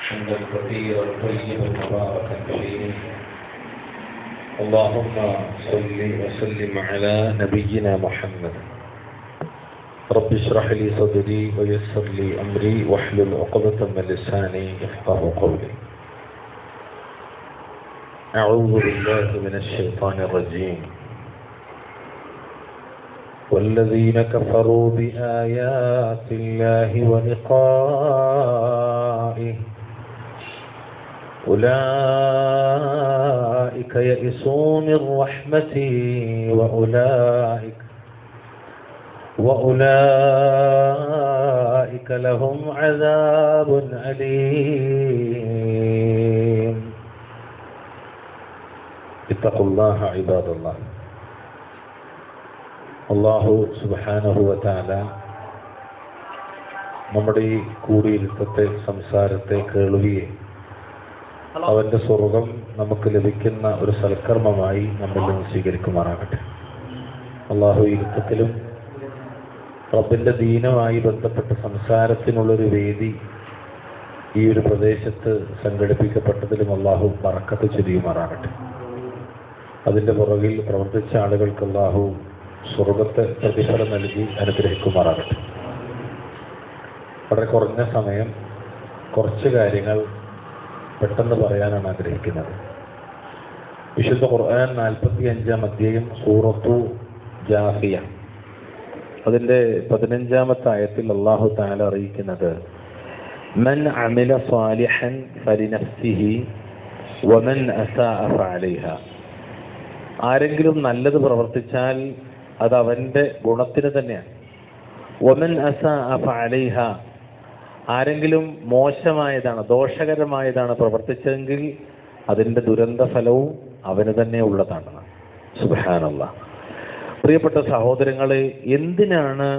حمدا كثيرا طيبا مباركا فيه اللهم صل وسلم على نبينا محمد رب اشرح لي صدري ويسر لي امري واحلل عقدة من لساني يفقه قولي اعوذ بالله من الشيطان الرجيم والذين كفروا بآيات الله ولقائه أولئك يئسوا من رحمتي وأولئك وأولئك لهم عذاب أليم اتقوا الله عباد الله അള്ളാഹു സുബാനഹുവത്താല നമ്മുടെ ഈ കൂടിയിരുത്തത്തെ സംസാരത്തെ കേൾവിയെ അവന്റെ സ്വർഗം നമുക്ക് ലഭിക്കുന്ന ഒരു സൽക്കർമ്മമായി നമ്മിൽ നിന്ന് സ്വീകരിക്കുമാറാകട്ടെ അള്ളാഹു ഇരുത്തത്തിലും റബ്ബിന്റെ ദീനമായി ബന്ധപ്പെട്ട സംസാരത്തിനുള്ളൊരു വേദി ഈ ഒരു പ്രദേശത്ത് സംഘടിപ്പിക്കപ്പെട്ടതിലും അള്ളാഹു മറക്കത്ത് ചൊരിയുമാറാകട്ടെ അതിന്റെ പുറകിൽ പ്രവർത്തിച്ച ആളുകൾക്ക് അള്ളാഹു സ്വർഗത്തെ പ്രതിഫലം നൽകി അനുഗ്രഹിക്കുമാറാകട്ടെ വളരെ കുറഞ്ഞ സമയം കുറച്ച് കാര്യങ്ങൾ പെട്ടെന്ന് പറയാനാണ് ആഗ്രഹിക്കുന്നത് വിശുദ്ധ ഖുർആൻ നാൽപ്പത്തി അഞ്ചാം അധ്യായം സൂറത്തു ജാഫിയ അതിൻ്റെ പതിനഞ്ചാമത്തെ ആയത്തിൽ അള്ളാഹു താല അറിയിക്കുന്നത് മൻ അമില സ്വാലിഹൻ ഫലിനഫ്സിഹി വമൻ അസാഅ ഫഅലൈഹ ആരെങ്കിലും നല്ലത് പ്രവർത്തിച്ചാൽ അത് അവന്റെ ഗുണത്തിന് തന്നെയാണ് ഒമൻ അസ അലൈഹ ആരെങ്കിലും മോശമായതാണ് ദോഷകരമായതാണ് പ്രവർത്തിച്ചതെങ്കിൽ അതിന്റെ ദുരന്ത ഫലവും അവന് തന്നെ ഉള്ളതാണ് സുബാനല്ല പ്രിയപ്പെട്ട സഹോദരങ്ങളെ എന്തിനാണ്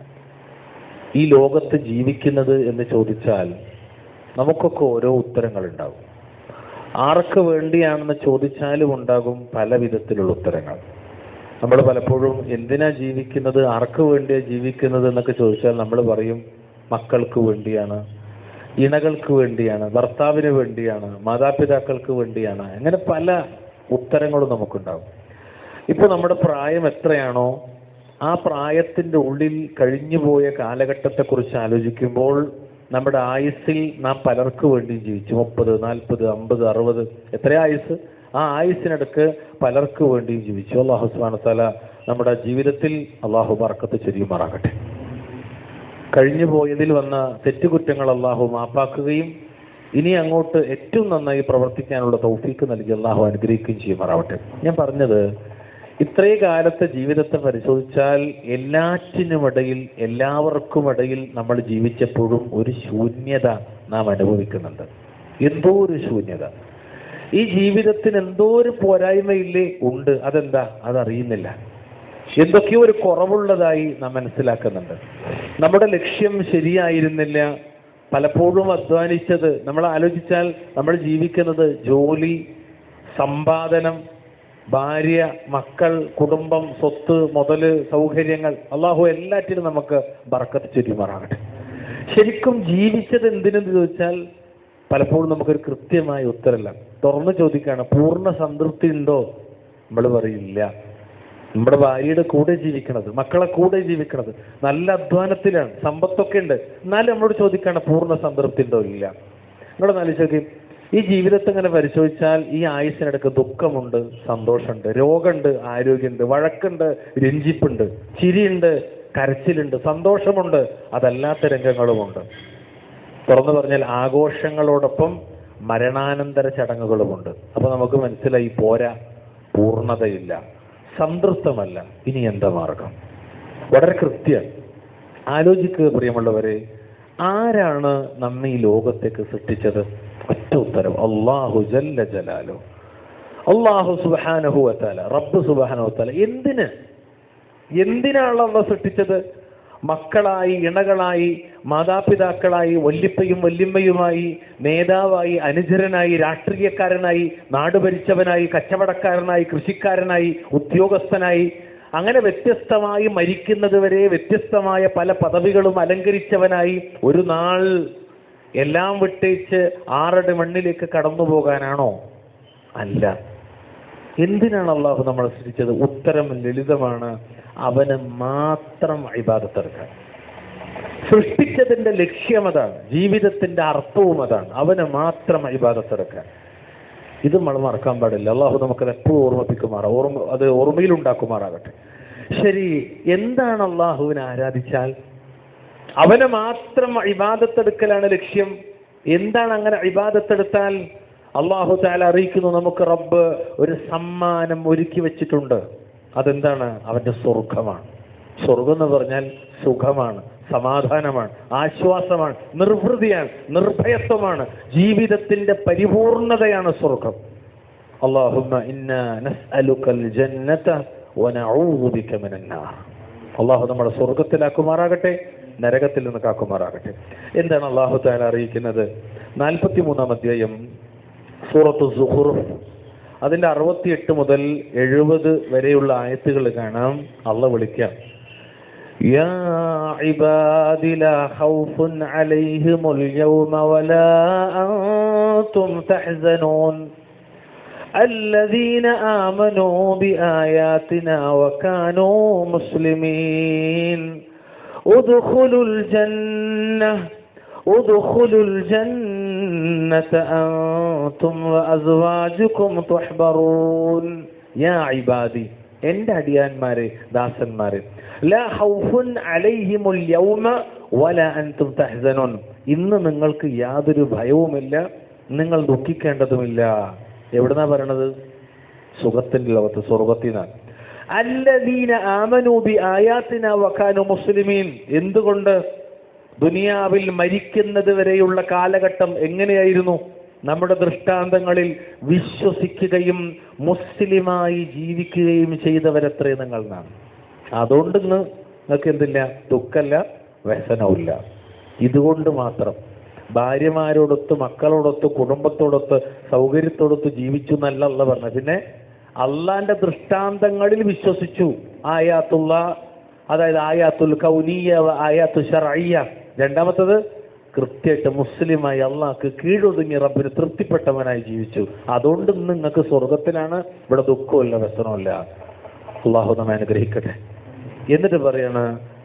ഈ ലോകത്ത് ജീവിക്കുന്നത് എന്ന് ചോദിച്ചാൽ നമുക്കൊക്കെ ഓരോ ഉത്തരങ്ങൾ ഉണ്ടാവും ആർക്ക് വേണ്ടിയാണെന്ന് ചോദിച്ചാലും ഉണ്ടാകും പല വിധത്തിലുള്ള ഉത്തരങ്ങൾ നമ്മൾ പലപ്പോഴും എന്തിനാ ജീവിക്കുന്നത് ആർക്ക് വേണ്ടിയാ ജീവിക്കുന്നത് എന്നൊക്കെ ചോദിച്ചാൽ നമ്മൾ പറയും മക്കൾക്ക് വേണ്ടിയാണ് ഇണകൾക്ക് വേണ്ടിയാണ് ഭർത്താവിന് വേണ്ടിയാണ് മാതാപിതാക്കൾക്ക് വേണ്ടിയാണ് അങ്ങനെ പല ഉത്തരങ്ങളും നമുക്കുണ്ടാകും ഇപ്പോൾ നമ്മുടെ പ്രായം എത്രയാണോ ആ പ്രായത്തിൻ്റെ ഉള്ളിൽ കഴിഞ്ഞുപോയ കാലഘട്ടത്തെക്കുറിച്ച് ആലോചിക്കുമ്പോൾ നമ്മുടെ ആയുസ്സിൽ നാം പലർക്ക് വേണ്ടി ജീവിച്ചു മുപ്പത് നാൽപ്പത് അമ്പത് അറുപത് എത്ര ആയുസ് ആ ആയുസിനടുക്ക് പലർക്ക് വേണ്ടിയും ജീവിച്ചു അള്ളാഹു സുബാന തല നമ്മുടെ ജീവിതത്തിൽ അള്ളാഹു ബർക്കത്ത് ചൊരിയുമാറാകട്ടെ കഴിഞ്ഞു പോയതിൽ വന്ന തെറ്റുകുറ്റങ്ങൾ അള്ളാഹു മാപ്പാക്കുകയും ഇനി അങ്ങോട്ട് ഏറ്റവും നന്നായി പ്രവർത്തിക്കാനുള്ള തൗഫീക്ക് നൽകി അള്ളാഹു അനുഗ്രഹിക്കുകയും ചെയ്യുമാറാവട്ടെ ഞാൻ പറഞ്ഞത് ഇത്രേ കാലത്തെ ജീവിതത്തെ പരിശോധിച്ചാൽ എല്ലാറ്റിനുമിടയിൽ എല്ലാവർക്കുമിടയിൽ നമ്മൾ ജീവിച്ചപ്പോഴും ഒരു ശൂന്യത നാം അനുഭവിക്കുന്നുണ്ട് എന്തോ ഒരു ശൂന്യത ഈ ജീവിതത്തിന് എന്തോ ഒരു പോരായ്മയില്ലേ ഉണ്ട് അതെന്താ അതറിയുന്നില്ല എന്തൊക്കെയോ ഒരു കുറവുള്ളതായി നാം മനസ്സിലാക്കുന്നുണ്ട് നമ്മുടെ ലക്ഷ്യം ശരിയായിരുന്നില്ല പലപ്പോഴും അധ്വാനിച്ചത് നമ്മൾ ആലോചിച്ചാൽ നമ്മൾ ജീവിക്കുന്നത് ജോലി സമ്പാദനം ഭാര്യ മക്കൾ കുടുംബം സ്വത്ത് മുതല് സൗകര്യങ്ങൾ അള്ളാഹു എല്ലാറ്റിനും നമുക്ക് ബർക്കത്ത് ചുരുമാറാകട്ടെ ശരിക്കും ജീവിച്ചത് എന്തിനെന്ന് ചോദിച്ചാൽ പലപ്പോഴും നമുക്കൊരു കൃത്യമായ ഉത്തരമല്ല തുറന്ന് ചോദിക്കുകയാണ് പൂർണ്ണ സംതൃപ്തി ഉണ്ടോ നമ്മൾ പറയില്ല നമ്മുടെ ഭാര്യയുടെ കൂടെ ജീവിക്കണത് മക്കളെ കൂടെ ജീവിക്കണത് നല്ല അധ്വാനത്തിലാണ് സമ്പത്തൊക്കെ ഉണ്ട് എന്നാലും നമ്മളോട് ചോദിക്കുകയാണ് പൂർണ്ണ സംതൃപ്തി ഉണ്ടോ ഇല്ല നിങ്ങളൊന്ന് ആലോചിച്ച് ഈ ജീവിതത്തെ ഇങ്ങനെ പരിശോധിച്ചാൽ ഈ ആയുസിനിടക്ക് ദുഃഖമുണ്ട് സന്തോഷമുണ്ട് രോഗമുണ്ട് ആരോഗ്യമുണ്ട് വഴക്കുണ്ട് രഞ്ജിപ്പുണ്ട് ചിരിയുണ്ട് കരച്ചിലുണ്ട് സന്തോഷമുണ്ട് അതല്ലാത്ത രംഗങ്ങളുമുണ്ട് തുറന്നു പറഞ്ഞാൽ ആഘോഷങ്ങളോടൊപ്പം മരണാനന്തര ചടങ്ങുകളുമുണ്ട് അപ്പൊ നമുക്ക് മനസ്സിലായി പോരാ പൂർണ്ണതയില്ല സംതൃപ്തമല്ല ഇനി എന്താ മാർഗം വളരെ കൃത്യം ആലോചിക്കുക പ്രിയമുള്ളവരെ ആരാണ് നമ്മെ ഈ ലോകത്തേക്ക് സൃഷ്ടിച്ചത് ഒറ്റ ഉത്തരം അള്ളാഹു ജല്ല ജലാലോ അള്ളാഹു സുബാനഹുവത്താല റബ്ബ് സുബാനഹുത്താല എന്തിന് എന്തിനാണ് അള്ള സൃഷ്ടിച്ചത് മക്കളായി ഇണകളായി മാതാപിതാക്കളായി വല്യപ്പയും വല്യമ്മയുമായി നേതാവായി അനുചരനായി രാഷ്ട്രീയക്കാരനായി നാട് ഭരിച്ചവനായി കച്ചവടക്കാരനായി കൃഷിക്കാരനായി ഉദ്യോഗസ്ഥനായി അങ്ങനെ വ്യത്യസ്തമായി മരിക്കുന്നത് വരെ വ്യത്യസ്തമായ പല പദവികളും അലങ്കരിച്ചവനായി ഒരു നാൾ എല്ലാം വിട്ടേച്ച് ആറടി മണ്ണിലേക്ക് കടന്നു പോകാനാണോ അല്ല എന്തിനാണ് അള്ളാഹു നമ്മളെ സൃഷ്ടിച്ചത് ഉത്തരം ലളിതമാണ് അവന് മാത്രം ഇബാദത്തെടുക്കാൻ സൃഷ്ടിച്ചതിന്റെ ലക്ഷ്യം അതാണ് ജീവിതത്തിന്റെ അർത്ഥവും അതാണ് അവന് മാത്രം ഇബാദത്തെടുക്കാൻ ഇത് നമ്മൾ മറക്കാൻ പാടില്ല അള്ളാഹു നമുക്കത് എപ്പോഴും ഓർമ്മിപ്പിക്കുമാറാ ഓർമ്മ അത് ഓർമ്മയിലുണ്ടാക്കുമാറാകട്ടെ ശരി എന്താണ് അള്ളാഹുവിനെ ആരാധിച്ചാൽ അവനെ മാത്രം ഇബാദത്തെടുക്കലാണ് ലക്ഷ്യം എന്താണ് അങ്ങനെ ഇബാദത്തെടുത്താൽ അള്ളാഹു താല അറിയിക്കുന്നു നമുക്ക് റബ്ബ് ഒരു സമ്മാനം ഒരുക്കി വെച്ചിട്ടുണ്ട് അതെന്താണ് അവന്റെ സ്വർഗമാണ് സ്വർഗം എന്ന് പറഞ്ഞാൽ സുഖമാണ് സമാധാനമാണ് ആശ്വാസമാണ് നിർവൃതിയാണ് നിർഭയത്വമാണ് ജീവിതത്തിന്റെ പരിപൂർണതയാണ് സ്വർഗം അള്ളാഹുമ്മ ഇന്ന നസ്അലുക്കൽ ജന്നത വനഊദു ബിക മിനൻ നാർ അള്ളാഹു നമ്മളെ സ്വർഗത്തിലാക്കുമാറാകട്ടെ നരകത്തിൽ നിന്ന് കാക്കുമാറാകട്ടെ എന്താണ് അള്ളാഹു താല അറിയിക്കുന്നത് നാൽപ്പത്തി മൂന്നാം അധ്യായം സൂറത്ത് സുഹുർ അതിന്റെ അറുപത്തിയെട്ട് മുതൽ എഴുപത് വരെയുള്ള ആയത്തുകൾ കാണാം അള്ള വിളിക്കാം يا عباد لا خوف عليهم اليوم ولا أنتم تحزنون الذين آمنوا بآياتنا وكانوا مسلمين ادخلوا الجنة ادخلوا الجنة أنتم وأزواجكم تحبرون يا عبادي എൻ്റെ അടിയാന്മാരെ ദാസന്മാരെ ലാ ഹൗഫുൻ അലൈഹിമുൽ യൗമ വല അൻതും തഹ്സനുൻ ഇന്ന് നിങ്ങൾക്ക് യാതൊരു ഭയവുമില്ല നിങ്ങൾ ദുഃഖിക്കേണ്ടതുമില്ല എവിടുന്നാ പറയണത് സുഖത്തിന്റെ ലോകത്ത് സ്വർഗത്തിൽ നിന്നാണ് അല്ലദീന ആമനൂബി ആയാത്തിന വക്കാനു മുസ്ലിമീൻ എന്തുകൊണ്ട് ദുനിയാവിൽ മരിക്കുന്നത് വരെയുള്ള കാലഘട്ടം എങ്ങനെയായിരുന്നു നമ്മുടെ ദൃഷ്ടാന്തങ്ങളിൽ വിശ്വസിക്കുകയും മുസ്ലിമായി ജീവിക്കുകയും ചെയ്തവരത്രേ നിങ്ങൾ നാം അതുകൊണ്ട് ഇന്ന് നിങ്ങൾക്ക് എന്തില്ല ദുഃഖല്ല വ്യസനവുമില്ല ഇതുകൊണ്ട് മാത്രം ഭാര്യമാരോടൊത്ത് മക്കളോടൊത്ത് കുടുംബത്തോടൊത്ത് സൗകര്യത്തോടൊത്ത് ജീവിച്ചു എന്നല്ല പറഞ്ഞത് പിന്നെ അള്ളാന്റെ ദൃഷ്ടാന്തങ്ങളിൽ വിശ്വസിച്ചു ആയാത്തുള്ള അതായത് ആയാത്തുൽ കൗനീയ ആയാത്തു ഷറയ്യ രണ്ടാമത്തത് കൃത്യമായിട്ട് മുസ്ലിമായി അള്ളാഹ്ക്ക് കീഴൊതുങ്ങി റബ്ബിന് തൃപ്തിപ്പെട്ടവനായി ജീവിച്ചു അതുകൊണ്ട് ഇന്ന് നിങ്ങൾക്ക് സ്വർഗത്തിലാണ് ഇവിടെ ദുഃഖമില്ല വ്യസനമില്ല അള്ളാഹു നമ്മെ അനുഗ്രഹിക്കട്ടെ എന്നിട്ട് പറയാണ്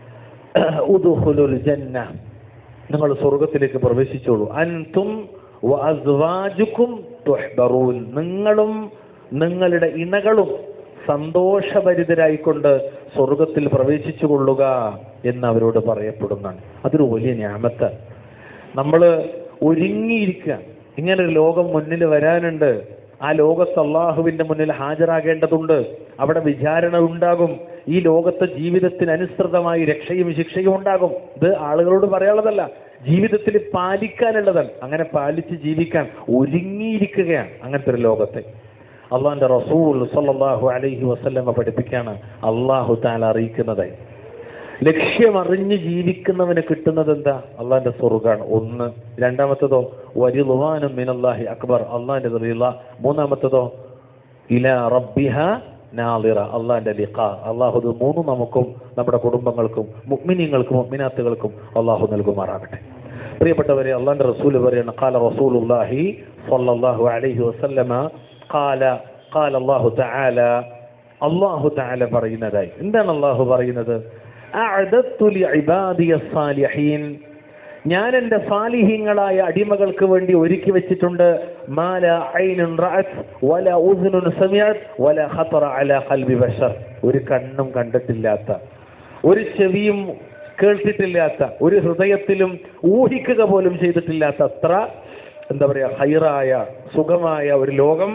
ഉദുഹുലുൽ ജന്ന നിങ്ങൾ സ്വർഗത്തിലേക്ക് പ്രവേശിച്ചോളൂ അൻതും വഅസ്വാജുക്കും തുഹ്ബറൂൻ നിങ്ങളും നിങ്ങളുടെ ഇണകളും സന്തോഷഭരിതരായിക്കൊണ്ട് സ്വർഗത്തിൽ പ്രവേശിച്ചു കൊള്ളുക എന്ന് അവരോട് പറയപ്പെടുന്നതാണ് അതൊരു വലിയ ഞാമത്ത് നമ്മൾ ഒരുങ്ങിയിരിക്കുക ഇങ്ങനെ ഒരു ലോകം മുന്നിൽ വരാനുണ്ട് ആ ലോകത്ത് അള്ളാഹുവിന്റെ മുന്നിൽ ഹാജരാകേണ്ടതുണ്ട് അവിടെ വിചാരണ ഉണ്ടാകും ഈ ലോകത്തെ ജീവിതത്തിന് അനുസൃതമായി രക്ഷയും ശിക്ഷയും ഉണ്ടാകും ഇത് ആളുകളോട് പറയാനുള്ളതല്ല ജീവിതത്തിൽ പാലിക്കാനുള്ളതാണ് അങ്ങനെ പാലിച്ച് ജീവിക്കാൻ ഒരുങ്ങിയിരിക്കുകയാണ് അങ്ങനത്തെ ഒരു ലോകത്തെ അള്ളാഹിന്റെ റസൂൽ സല്ലല്ലാഹു അലൈഹി വസല്ലമ പഠിപ്പിക്കാണ് അള്ളാഹു താല അറിയിക്കുന്നതായി ലക്ഷ്യമറിഞ്ഞ് ജീവിക്കുന്നവന് കിട്ടുന്നത് എന്താ അള്ളാഹിന്റെ സ്വർഗാണ് ഒന്ന് രണ്ടാമത്തതോ വരിളുവാനും മിനല്ലാഹി അക്ബർ അള്ളാഹിന്റെ റിള മൂന്നാമത്തതോ ഇല റബ്ബിഹ നാളിറ അള്ളാഹിന്റെ ലിഖ അള്ളാഹു ഇത് മൂന്നും നമുക്കും നമ്മുടെ കുടുംബങ്ങൾക്കും മുഗ്മിനിങ്ങൾക്കും മുഗ്മിനാത്തുകൾക്കും അള്ളാഹു നൽകുമാറാകട്ടെ പ്രിയപ്പെട്ടവരെ അള്ളാഹിന്റെ റസൂൽ പറയാണ് ഖാല റസൂലുള്ളാഹി സ്വല്ലല്ലാഹു അലൈഹി വസല്ലമ ഖാല ഖാല അല്ലാഹു തആല അല്ലാഹു തആല പറയുന്നതായി എന്താണ് അല്ലാഹു പറയുന്നത് അഅദത്തു ലിഇബാദിയ സാലിഹീൻ ഞാൻ എൻ്റെ സാലിഹീങ്ങളായ അടിമകൾക്ക് വേണ്ടി ഒരുക്കി വെച്ചിട്ടുണ്ട് മാല ഐനുൻ റഅത് വല ഉസ്നുൻ സമിഅത് വല ഖതറ അലാ ഖൽബി ബശർ ഒരു കണ്ണും കണ്ടിട്ടില്ലാത്ത ഒരു ചെവിയും കേൾത്തിട്ടില്ലാത്ത ഒരു ഹൃദയത്തിലും ഊഹിക്കുക പോലും ചെയ്തിട്ടില്ലാത്ത അത്ര എന്താ പറയാ ഹൈറായ സുഖമായ ഒരു ലോകം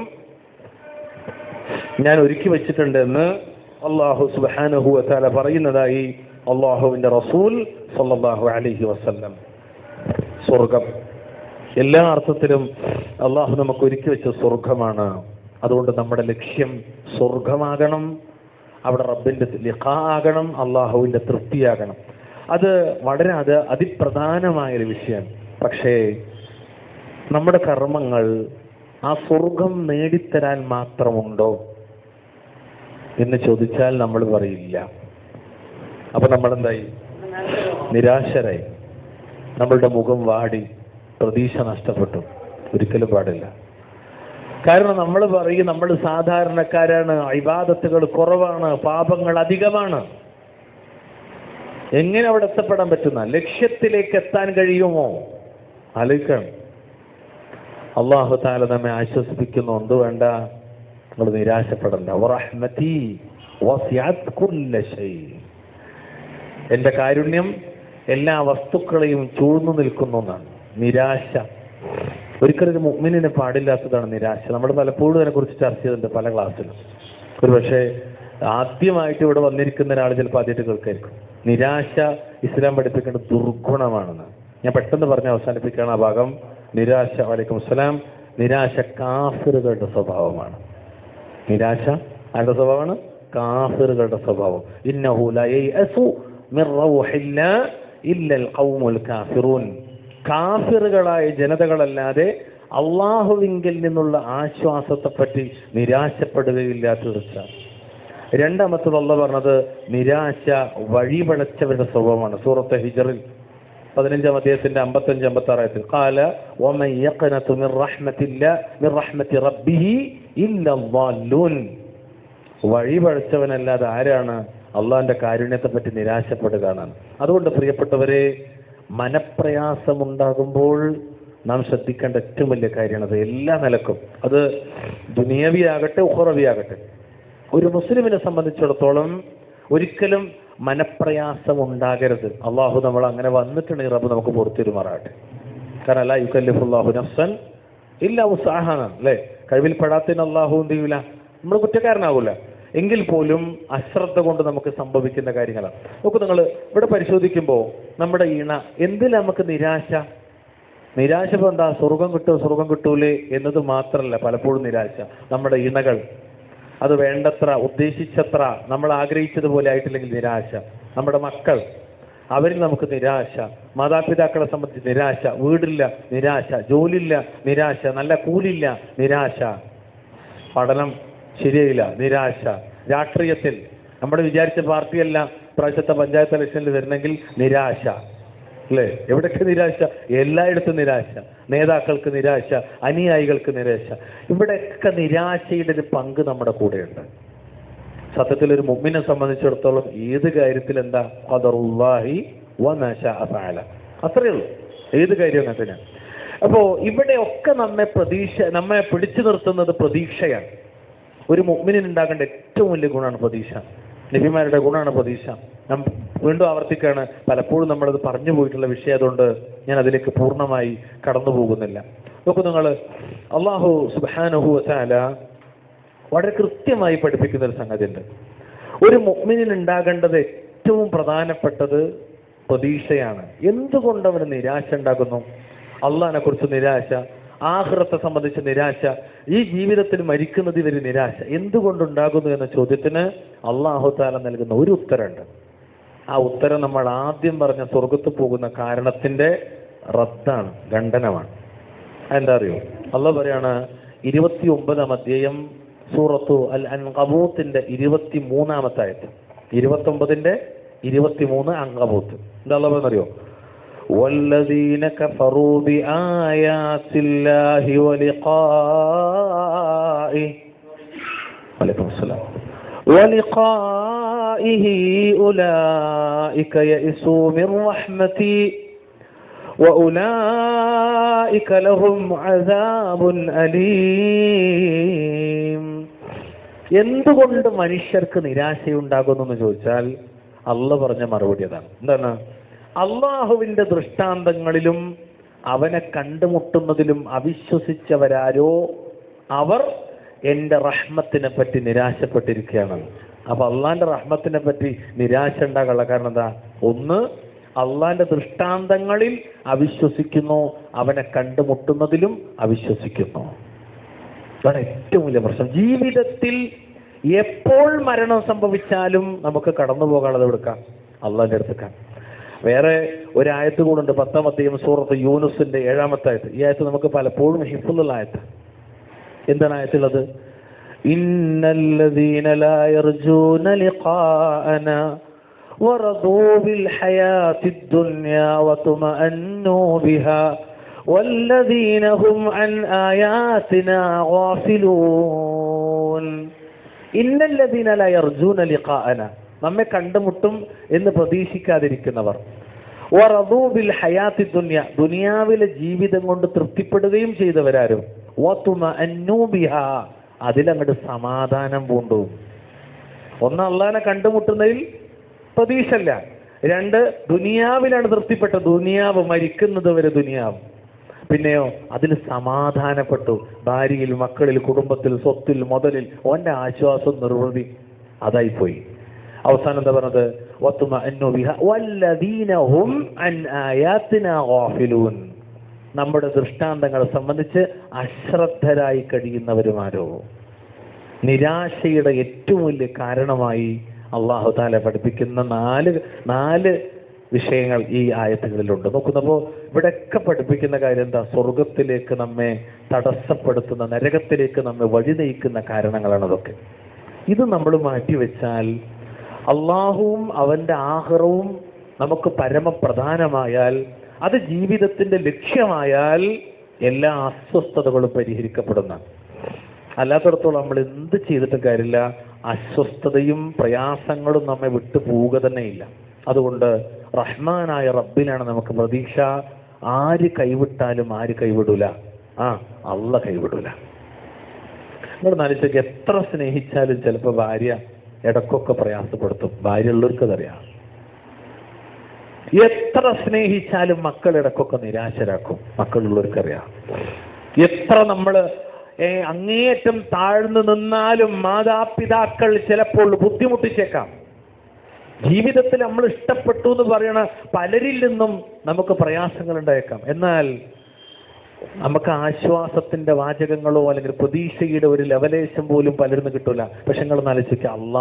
ഞാൻ ഒരുക്കി വെച്ചിട്ടുണ്ട് എന്ന് അള്ളാഹു സുബാനഹു വത്താല പറയുന്നതായി അള്ളാഹുവിന്റെ റസൂൽ സല്ലല്ലാഹു അലൈഹി വസല്ലം സ്വർഗം എല്ലാ അർത്ഥത്തിലും അള്ളാഹു നമുക്ക് ഒരുക്കി വെച്ച സ്വർഗമാണ് അതുകൊണ്ട് നമ്മുടെ ലക്ഷ്യം സ്വർഗമാകണം അവിടെ റബ്ബിന്റെ ലിഖ ആകണം അള്ളാഹുവിന്റെ തൃപ്തിയാകണം അത് വളരെ അത് അതിപ്രധാനമായൊരു വിഷയമാണ് പക്ഷേ നമ്മുടെ കർമ്മങ്ങൾ ആ സ്വർഗം നേടിത്തരാൻ മാത്രമുണ്ടോ എന്ന് ചോദിച്ചാൽ നമ്മൾ പറയില്ല അപ്പൊ നമ്മൾ എന്തായി നിരാശരായി നമ്മളുടെ മുഖം വാടി പ്രതീക്ഷ നഷ്ടപ്പെട്ടു ഒരിക്കലും പാടില്ല കാരണം നമ്മൾ പറയും നമ്മൾ സാധാരണക്കാരാണ് ഇബാദത്തുകൾ കുറവാണ് പാപങ്ങൾ അധികമാണ് എങ്ങനെ അവിടെ എത്തപ്പെടാൻ പറ്റുന്ന ലക്ഷ്യത്തിലേക്ക് എത്താൻ കഴിയുമോ ആലോചിക്കണം അള്ളാഹു താല നമ്മെ ആശ്വസിപ്പിക്കുന്നുണ്ട് വേണ്ട നമ്മൾ നിരാശപ്പെടണ്ട വറഹ്മതി വസിഅത് കുല്ല ശൈ. എന്റെ കാരുണ്യം എല്ലാ വസ്തുക്കളെയും ചൂഴ്ന്നു നിൽക്കുന്നു എന്നാണ് നിരാശ ഒരിക്കലും ഒരു മുഅ്മിനിന് പാടില്ലാത്തതാണ് നിരാശ നമ്മൾ പലപ്പോഴും അതിനെക്കുറിച്ച് ചർച്ച ചെയ്തിട്ടുണ്ട് പല ക്ലാസ്സിലും ഒരു പക്ഷേ ആദ്യമായിട്ട് ഇവിടെ വന്നിരിക്കുന്ന ഒരാൾ ചിലപ്പോൾ ആദ്യമായിട്ട് കേൾക്കായിരിക്കും നിരാശ ഇസ്ലാം പഠിപ്പിക്കേണ്ട ദുർഗുണമാണെന്ന് ഞാൻ പെട്ടെന്ന് പറഞ്ഞ് അവസാനിപ്പിക്കുകയാണ് ആ ഭാഗം നിരാശ വലൈക്കും അസ്സലാം നിരാശ കാഫിറുകളുടെ സ്വഭാവമാണ് നിരാശ ആരുടെ സ്വഭാവമാണ് കാഫിറുകളുടെ സ്വഭാവം ഇന്നഹു ല യയഅസു മിർ റൗഹില്ലാ ഇല്ലൽ ഖൗമുൽ കാഫിറൂൻ കാഫിറുകളായ ജനതകളല്ലാതെ അള്ളാഹുവിങ്കിൽ നിന്നുള്ള ആശ്വാസത്തെപ്പറ്റി നിരാശപ്പെടുകയില്ല തീർച്ച രണ്ടാമത്തത് അള്ള പറഞ്ഞത് നിരാശ വഴിപഴച്ചവരുടെ സ്വഭാവമാണ് സൂറത്ത് ഹിജറിൽ പതിനഞ്ചാം അധ്യായത്തിന്റെ അമ്പത്തഞ്ച് അമ്പത്തി ആറായത്തിൽ കാല ومن يقنط من رحمة الله من رحمة ربه إلا الضالون വഴിപഴച്ചവനല്ലാതെ ആരാണ് അള്ളാഹിന്റെ കാരുണ്യത്തെ പറ്റി നിരാശപ്പെടുക എന്നാണ് അതുകൊണ്ട് പ്രിയപ്പെട്ടവരെ മനപ്രയാസമുണ്ടാകുമ്പോൾ നാം ശ്രദ്ധിക്കേണ്ട ഏറ്റവും വലിയ കാര്യമാണ് അത് എല്ലാ നിലക്കും അത് ദുനിയവിയാകട്ടെ ഉഹറവിയാകട്ടെ ഒരു മുസ്ലിമിനെ സംബന്ധിച്ചിടത്തോളം ഒരിക്കലും മനപ്രയാസം ഉണ്ടാകരുത് അള്ളാഹു നമ്മൾ അങ്ങനെ വന്നിട്ടുണ്ടെങ്കിൽ റബ്ബ് നമുക്ക് പുറത്തിരുമാറാട്ടെ കാരണം അല്ല യുക്കല്ലിഫുല്ലാഹു നഫ്സൻ ഇല്ല ഉത്സാഹാണ് അല്ലേ കഴിവിൽപ്പെടാത്തതിന് അള്ളാഹു എന്ത് ചെയ്യൂല നമ്മൾ കുറ്റക്കാരനാകൂല എങ്കിൽ പോലും അശ്രദ്ധ കൊണ്ട് നമുക്ക് സംഭവിക്കുന്ന കാര്യങ്ങളാണ് നോക്കൂ നിങ്ങൾ ഇവിടെ പരിശോധിക്കുമ്പോൾ നമ്മുടെ ഇണ എന്തിൽ നമുക്ക് നിരാശ നിരാശ ഇപ്പൊ എന്താ സ്വർഗം കിട്ടുമോ സ്വർഗം കിട്ടൂലേ എന്നത് മാത്രമല്ല പലപ്പോഴും നിരാശ നമ്മുടെ ഇണകൾ അത് വേണ്ടത്ര ഉദ്ദേശിച്ചത്ര നമ്മൾ ആഗ്രഹിച്ചതുപോലെ ആയിട്ടില്ലെങ്കിൽ നിരാശ നമ്മുടെ മക്കൾ അവരിൽ നമുക്ക് നിരാശ മാതാപിതാക്കളെ സംബന്ധിച്ച് നിരാശ വീടില്ല നിരാശ ജോലിയില്ല നിരാശ നല്ല കൂലില്ല നിരാശ പഠനം ശരിയായില്ല നിരാശ രാഷ്ട്രീയത്തിൽ നമ്മൾ വിചാരിച്ച പാർട്ടിയല്ല പ്രാവശ്യത്തെ പഞ്ചായത്ത് ഇലക്ഷനിൽ വരണമെങ്കിൽ നിരാശ അല്ലേ എവിടൊക്കെ നിരാശ എല്ലായിടത്തും നിരാശ നേതാക്കൾക്ക് നിരാശ അനുയായികൾക്ക് നിരാശ ഇവിടെയൊക്കെ നിരാശയുടെ ഒരു പങ്ക് നമ്മുടെ കൂടെയുണ്ട് സത്യത്തിൽ ഒരു മുമ്മിനെ സംബന്ധിച്ചിടത്തോളം ഏത് കാര്യത്തിൽ എന്താ ഖദറുല്ലാഹി വനശ അഫഅല അത്രയേ ഉള്ളൂ ഏത് കാര്യം അങ്ങനെ തന്നെ അപ്പോ ഇവിടെയൊക്കെ നമ്മെ പ്രതീക്ഷ നമ്മെ പിടിച്ചു നിർത്തുന്നത് പ്രതീക്ഷയാണ് ഒരു മുഗ്മിനിന് ഉണ്ടാകേണ്ട ഏറ്റവും വലിയ ഗുണമാണ് പ്രതീക്ഷ നബിമാരുടെ ഗുണമാണ് പ്രതീക്ഷ നാം വീണ്ടും ആവർത്തിക്കാണ് പലപ്പോഴും നമ്മളത് പറഞ്ഞു പോയിട്ടുള്ള വിഷയം അതുകൊണ്ട് ഞാൻ അതിലേക്ക് പൂർണ്ണമായി കടന്നു പോകുന്നില്ല നോക്കൂ നിങ്ങൾ അള്ളാഹു സുബാനഹു വസാല വളരെ കൃത്യമായി പഠിപ്പിക്കുന്ന ഒരു സംഗതി ഉണ്ട് ഒരു മുഗ്മിനിന് ഉണ്ടാകേണ്ടത് ഏറ്റവും പ്രധാനപ്പെട്ടത് പ്രതീക്ഷയാണ് എന്തുകൊണ്ട് അവന് നിരാശ ഉണ്ടാകുന്നു അള്ളഹാനെ കുറിച്ച് നിരാശ ആഹ്റത്തെ സംബന്ധിച്ച് നിരാശ ഈ ജീവിതത്തിൽ മരിക്കുന്നത് ഇവര് നിരാശ എന്തുകൊണ്ടുണ്ടാകുന്നു എന്ന ചോദ്യത്തിന് അള്ളാഹു താല നൽകുന്ന ഒരു ഉത്തരമുണ്ട് ആ ഉത്തരം നമ്മൾ ആദ്യം പറഞ്ഞ സ്വർഗത്ത് പോകുന്ന കാരണത്തിന്റെ റദ്ദാണ് ഖണ്ഡനമാണ് എന്താ അറിയോ അള്ള പറയാണ് ഇരുപത്തി ഒമ്പതാം അധ്യായം സൂറത്തു അൽ അൻകബൂത്തിന്റെ ഇരുപത്തി മൂന്നാമത്തെ ആയത്ത് ഇരുപത്തി ഒമ്പതിന്റെ ഇരുപത്തി മൂന്ന് അങ്കബൂത്ത് എന്താ അള്ള പറയുന്നറിയോ والذين كفروا بآيات الله ولقائه وعليكم السلام ولقائه أولئك يئسوا من رحمتي وأولئك لهم عذاب أليم എന്തുകൊണ്ട് മനുഷ്യർക്ക് നിരാശയുണ്ടാകുന്നു എന്ന് ചോദിച്ചാൽ അള്ള പറഞ്ഞ മറുപടി അതാണ് എന്താണ് അള്ളാഹുവിന്റെ ദൃഷ്ടാന്തങ്ങളിലും അവനെ കണ്ടുമുട്ടുന്നതിലും അവിശ്വസിച്ചവരാരോ അവർ എൻ്റെ റഹ്മത്തിനെ പറ്റി നിരാശപ്പെട്ടിരിക്കുകയാണ് അപ്പൊ അള്ളാന്റെ റഹ്മത്തിനെ പറ്റി നിരാശ ഉണ്ടാകാനുള്ള കാരണം എന്താ ഒന്ന് അള്ളാന്റെ ദൃഷ്ടാന്തങ്ങളിൽ അവിശ്വസിക്കുന്നു അവനെ കണ്ടുമുട്ടുന്നതിലും അവിശ്വസിക്കുന്നു അതാണ് ഏറ്റവും വലിയ പ്രശ്നം ജീവിതത്തിൽ എപ്പോൾ മരണം സംഭവിച്ചാലും നമുക്ക് കടന്നു പോകാനുള്ളത് എടുക്കാം അള്ളാന്റെ അടുത്തേക്കാം വേറെ ഒരായത്ത് കൂടുണ്ട് പത്താമത്തെയും സൂറത്ത് യൂനുസിന്റെ ഏഴാമത്തെ ആയത്ത് ഈ ആയത്ത് നമുക്ക് പലപ്പോഴും ഹിഫുള്ള ആയത്ത് എന്താണ് ആയത്തുള്ളത് ഇന്നല്ലദീന ലാ യർജൂന ലിഖാഅന ورضوا بالحياة الدنيا وطمأنوا بها والذين هم عن آياتنا غافلون إن الذين لا يرجون لقاءنا നമ്മെ കണ്ടുമുട്ടും എന്ന് പ്രതീക്ഷിക്കാതിരിക്കുന്നവർ വറദൂ ബിൽ ഹയാത്തി ദുനിയ ദുനിയാവിലെ ജീവിതം കൊണ്ട് തൃപ്തിപ്പെടുകയും ചെയ്തവരാരും വതുമ അന്നൂബിഹ അതിലങ്ങോട്ട് സമാധാനം പൂണ്ടു ഒന്ന് അള്ളാനെ കണ്ടുമുട്ടുന്നതിൽ പ്രതീക്ഷല്ല രണ്ട് ദുനിയാവിലാണ് തൃപ്തിപ്പെട്ട ദുനിയാവ് മരിക്കുന്നത് വരെ ദുനിയാവ് പിന്നെയോ അതിൽ സമാധാനപ്പെട്ടു ഭാര്യയിൽ മക്കളിൽ കുടുംബത്തിൽ സ്വത്തിൽ മുതലിൽ ഓന്റെ ആശ്വാസം നിർവൃതി അതായിപ്പോയി അവസാനം എന്താ പറഞ്ഞത് വത്തുമഅന്നു ബിഹ വല്ലദീന ഹും അൻ ആയാത്തിന ഗാഫിലൂൻ നമ്മുടെ ദൃഷ്ടാന്തങ്ങളെ സംബന്ധിച്ച് അശ്രദ്ധരായി കഴിയുന്നവരുമാരോ നിരാശയുടെ ഏറ്റവും വലിയ കാരണമായി അള്ളാഹു താല പഠിപ്പിക്കുന്ന നാല് നാല് വിഷയങ്ങൾ ഈ ആയത്തുകളിലുണ്ട് നോക്കുന്നപ്പോൾ ഇവിടെയൊക്കെ പഠിപ്പിക്കുന്ന കാര്യം എന്താ സ്വർഗത്തിലേക്ക് നമ്മെ തടസ്സപ്പെടുത്തുന്ന നരകത്തിലേക്ക് നമ്മെ വഴി നയിക്കുന്ന കാരണങ്ങളാണ് അതൊക്കെ ഇത് നമ്മൾ മാറ്റിവെച്ചാൽ അള്ളാഹുവും അവന്റെ ആഹ്റവും നമുക്ക് പരമപ്രധാനമായാൽ അത് ജീവിതത്തിന്റെ ലക്ഷ്യമായാൽ എല്ലാ അസ്വസ്ഥതകളും പരിഹരിക്കപ്പെടുന്ന അല്ലാത്തടത്തോളം നമ്മൾ എന്ത് ചെയ്തിട്ടും കാര്യമില്ല അസ്വസ്ഥതയും പ്രയാസങ്ങളും നമ്മെ വിട്ടു പോവുക തന്നെയില്ല അതുകൊണ്ട് റഹ്മാനായ റബ്ബിലാണ് നമുക്ക് പ്രതീക്ഷ ആര് കൈവിട്ടാലും ആര് കൈവിടൂല ആ അള്ള കൈവിടൂല നിങ്ങൾ നാലിച്ചൊക്കെ എത്ര സ്നേഹിച്ചാലും ചിലപ്പോൾ ഭാര്യ ഇടക്കൊക്കെ പ്രയാസപ്പെടുത്തും ഭാര്യ ഉള്ളവർക്ക് അതറിയാം എത്ര സ്നേഹിച്ചാലും മക്കൾ ഇടക്കൊക്കെ നിരാശരാക്കും മക്കളുള്ളവർക്കറിയാം എത്ര നമ്മൾ അങ്ങേയറ്റം താഴ്ന്നു നിന്നാലും മാതാപിതാക്കൾ ചിലപ്പോൾ ബുദ്ധിമുട്ടിച്ചേക്കാം ജീവിതത്തിൽ നമ്മൾ ഇഷ്ടപ്പെട്ടു എന്ന് പറയണ പലരിൽ നിന്നും നമുക്ക് പ്രയാസങ്ങൾ ഉണ്ടായേക്കാം എന്നാൽ നമുക്ക് ആശ്വാസത്തിന്റെ വാചകങ്ങളോ അല്ലെങ്കിൽ പ്രതീക്ഷയുടെ ഒരു ലവലേശം പോലും പലരിന്ന് കിട്ടൂല പക്ഷെ നിങ്ങൾ നാലിച്ചേക്ക് അല്ല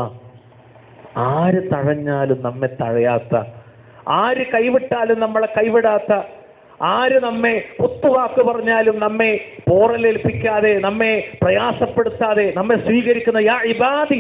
ആര് തഴഞ്ഞാലും നമ്മെ തഴയാത്ത ആര് കൈവിട്ടാലും നമ്മളെ കൈവിടാത്ത ആര് നമ്മെ ഒത്തുവാക്ക് പറഞ്ഞാലും നമ്മെ പോറലേൽപ്പിക്കാതെ നമ്മെ പ്രയാസപ്പെടുത്താതെ നമ്മെ സ്വീകരിക്കുന്ന യാ ഇബാദി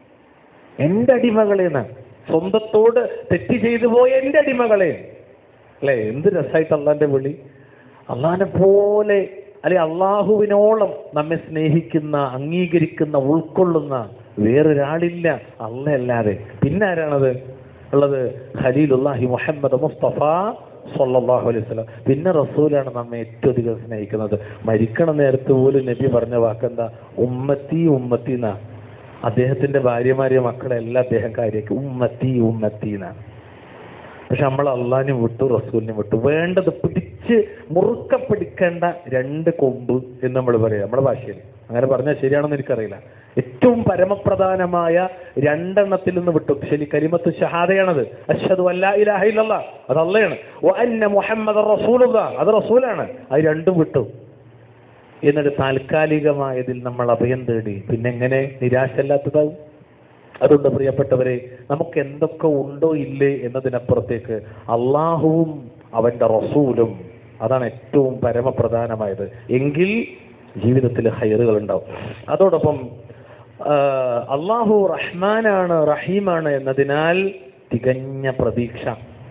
എന്റെ അടിമകളെന്ന് സ്വന്തത്തോട് തെറ്റ് ചെയ്തു പോയ എന്റെ അടിമകളെ അല്ലെ എന്ത് രസമായിട്ട് അള്ളാന്റെ വിളി അള്ളാനെ പോലെ അല്ലെ അള്ളാഹുവിനോളം നമ്മെ സ്നേഹിക്കുന്ന അംഗീകരിക്കുന്ന ഉൾക്കൊള്ളുന്ന വേറൊരാളില്ല അല്ലല്ലാതെ പിന്നെ ആരാണത് ഉള്ളത് ഖലീലുല്ലാഹി മുഹമ്മദ് മുസ്തഫ സല്ലല്ലാഹു അലൈഹി വസല്ലം പിന്നെ റസൂലാണ് നമ്മെ ഏറ്റവും അധികം സ്നേഹിക്കുന്നത് മരിക്കണ നേരത്ത് പോലും നബി പറഞ്ഞ വാക്കെന്താ ഉമ്മത്തി ഉമ്മത്തി എന്നാ അദ്ദേഹത്തിന്റെ ഭാര്യമാരെ മക്കളെ എല്ലാം അദ്ദേഹം കാര്യമാക്കി ഉമ്മത്തി ഉമ്മത്തി എന്നാണ് പക്ഷെ നമ്മൾ അള്ളാഹിനെ വിട്ടു റസൂലിനെ വിട്ടു വേണ്ടത് പിടിച്ച് മുറുക്ക പിടിക്കേണ്ട രണ്ട് കൊമ്പ് എന്ന് നമ്മൾ പറയാം നമ്മുടെ ഭാഷയിൽ അങ്ങനെ പറഞ്ഞാൽ ശരിയാണെന്ന് എനിക്കറിയില്ല ഏറ്റവും പരമപ്രധാനമായ രണ്ടെണ്ണത്തിൽ നിന്ന് വിട്ടു ശരി കരിമത്ത് ഷഹാദയാണത് അഷ്ഹദു അല്ലാ ഇലാഹ ഇല്ലല്ലാ അത് അള്ളയാണ് വ അന്ന മുഹമ്മദ് റസൂലുള്ളാ അത് റസൂലാണ് അത് രണ്ടും വിട്ടു എന്നിട്ട് താൽക്കാലികമായതിൽ നമ്മൾ അഭയം തേടി പിന്നെ എങ്ങനെ നിരാശല്ലാത്തതാവും അതുകൊണ്ട് പ്രിയപ്പെട്ടവരെ നമുക്ക് എന്തൊക്കെ ഉണ്ടോ ഇല്ലേ എന്നതിനപ്പുറത്തേക്ക് അള്ളാഹുവും അവന്റെ റസൂലും അതാണ് ഏറ്റവും പരമപ്രധാനമായത് എങ്കിൽ ജീവിതത്തിൽ ഹൈറുകൾ ഉണ്ടാവും അതോടൊപ്പം ആ, അള്ളാഹു റഹ്മാനാണ് റഹീമാണ് എന്നതിനാൽ തികഞ്ഞ പ്രതീക്ഷ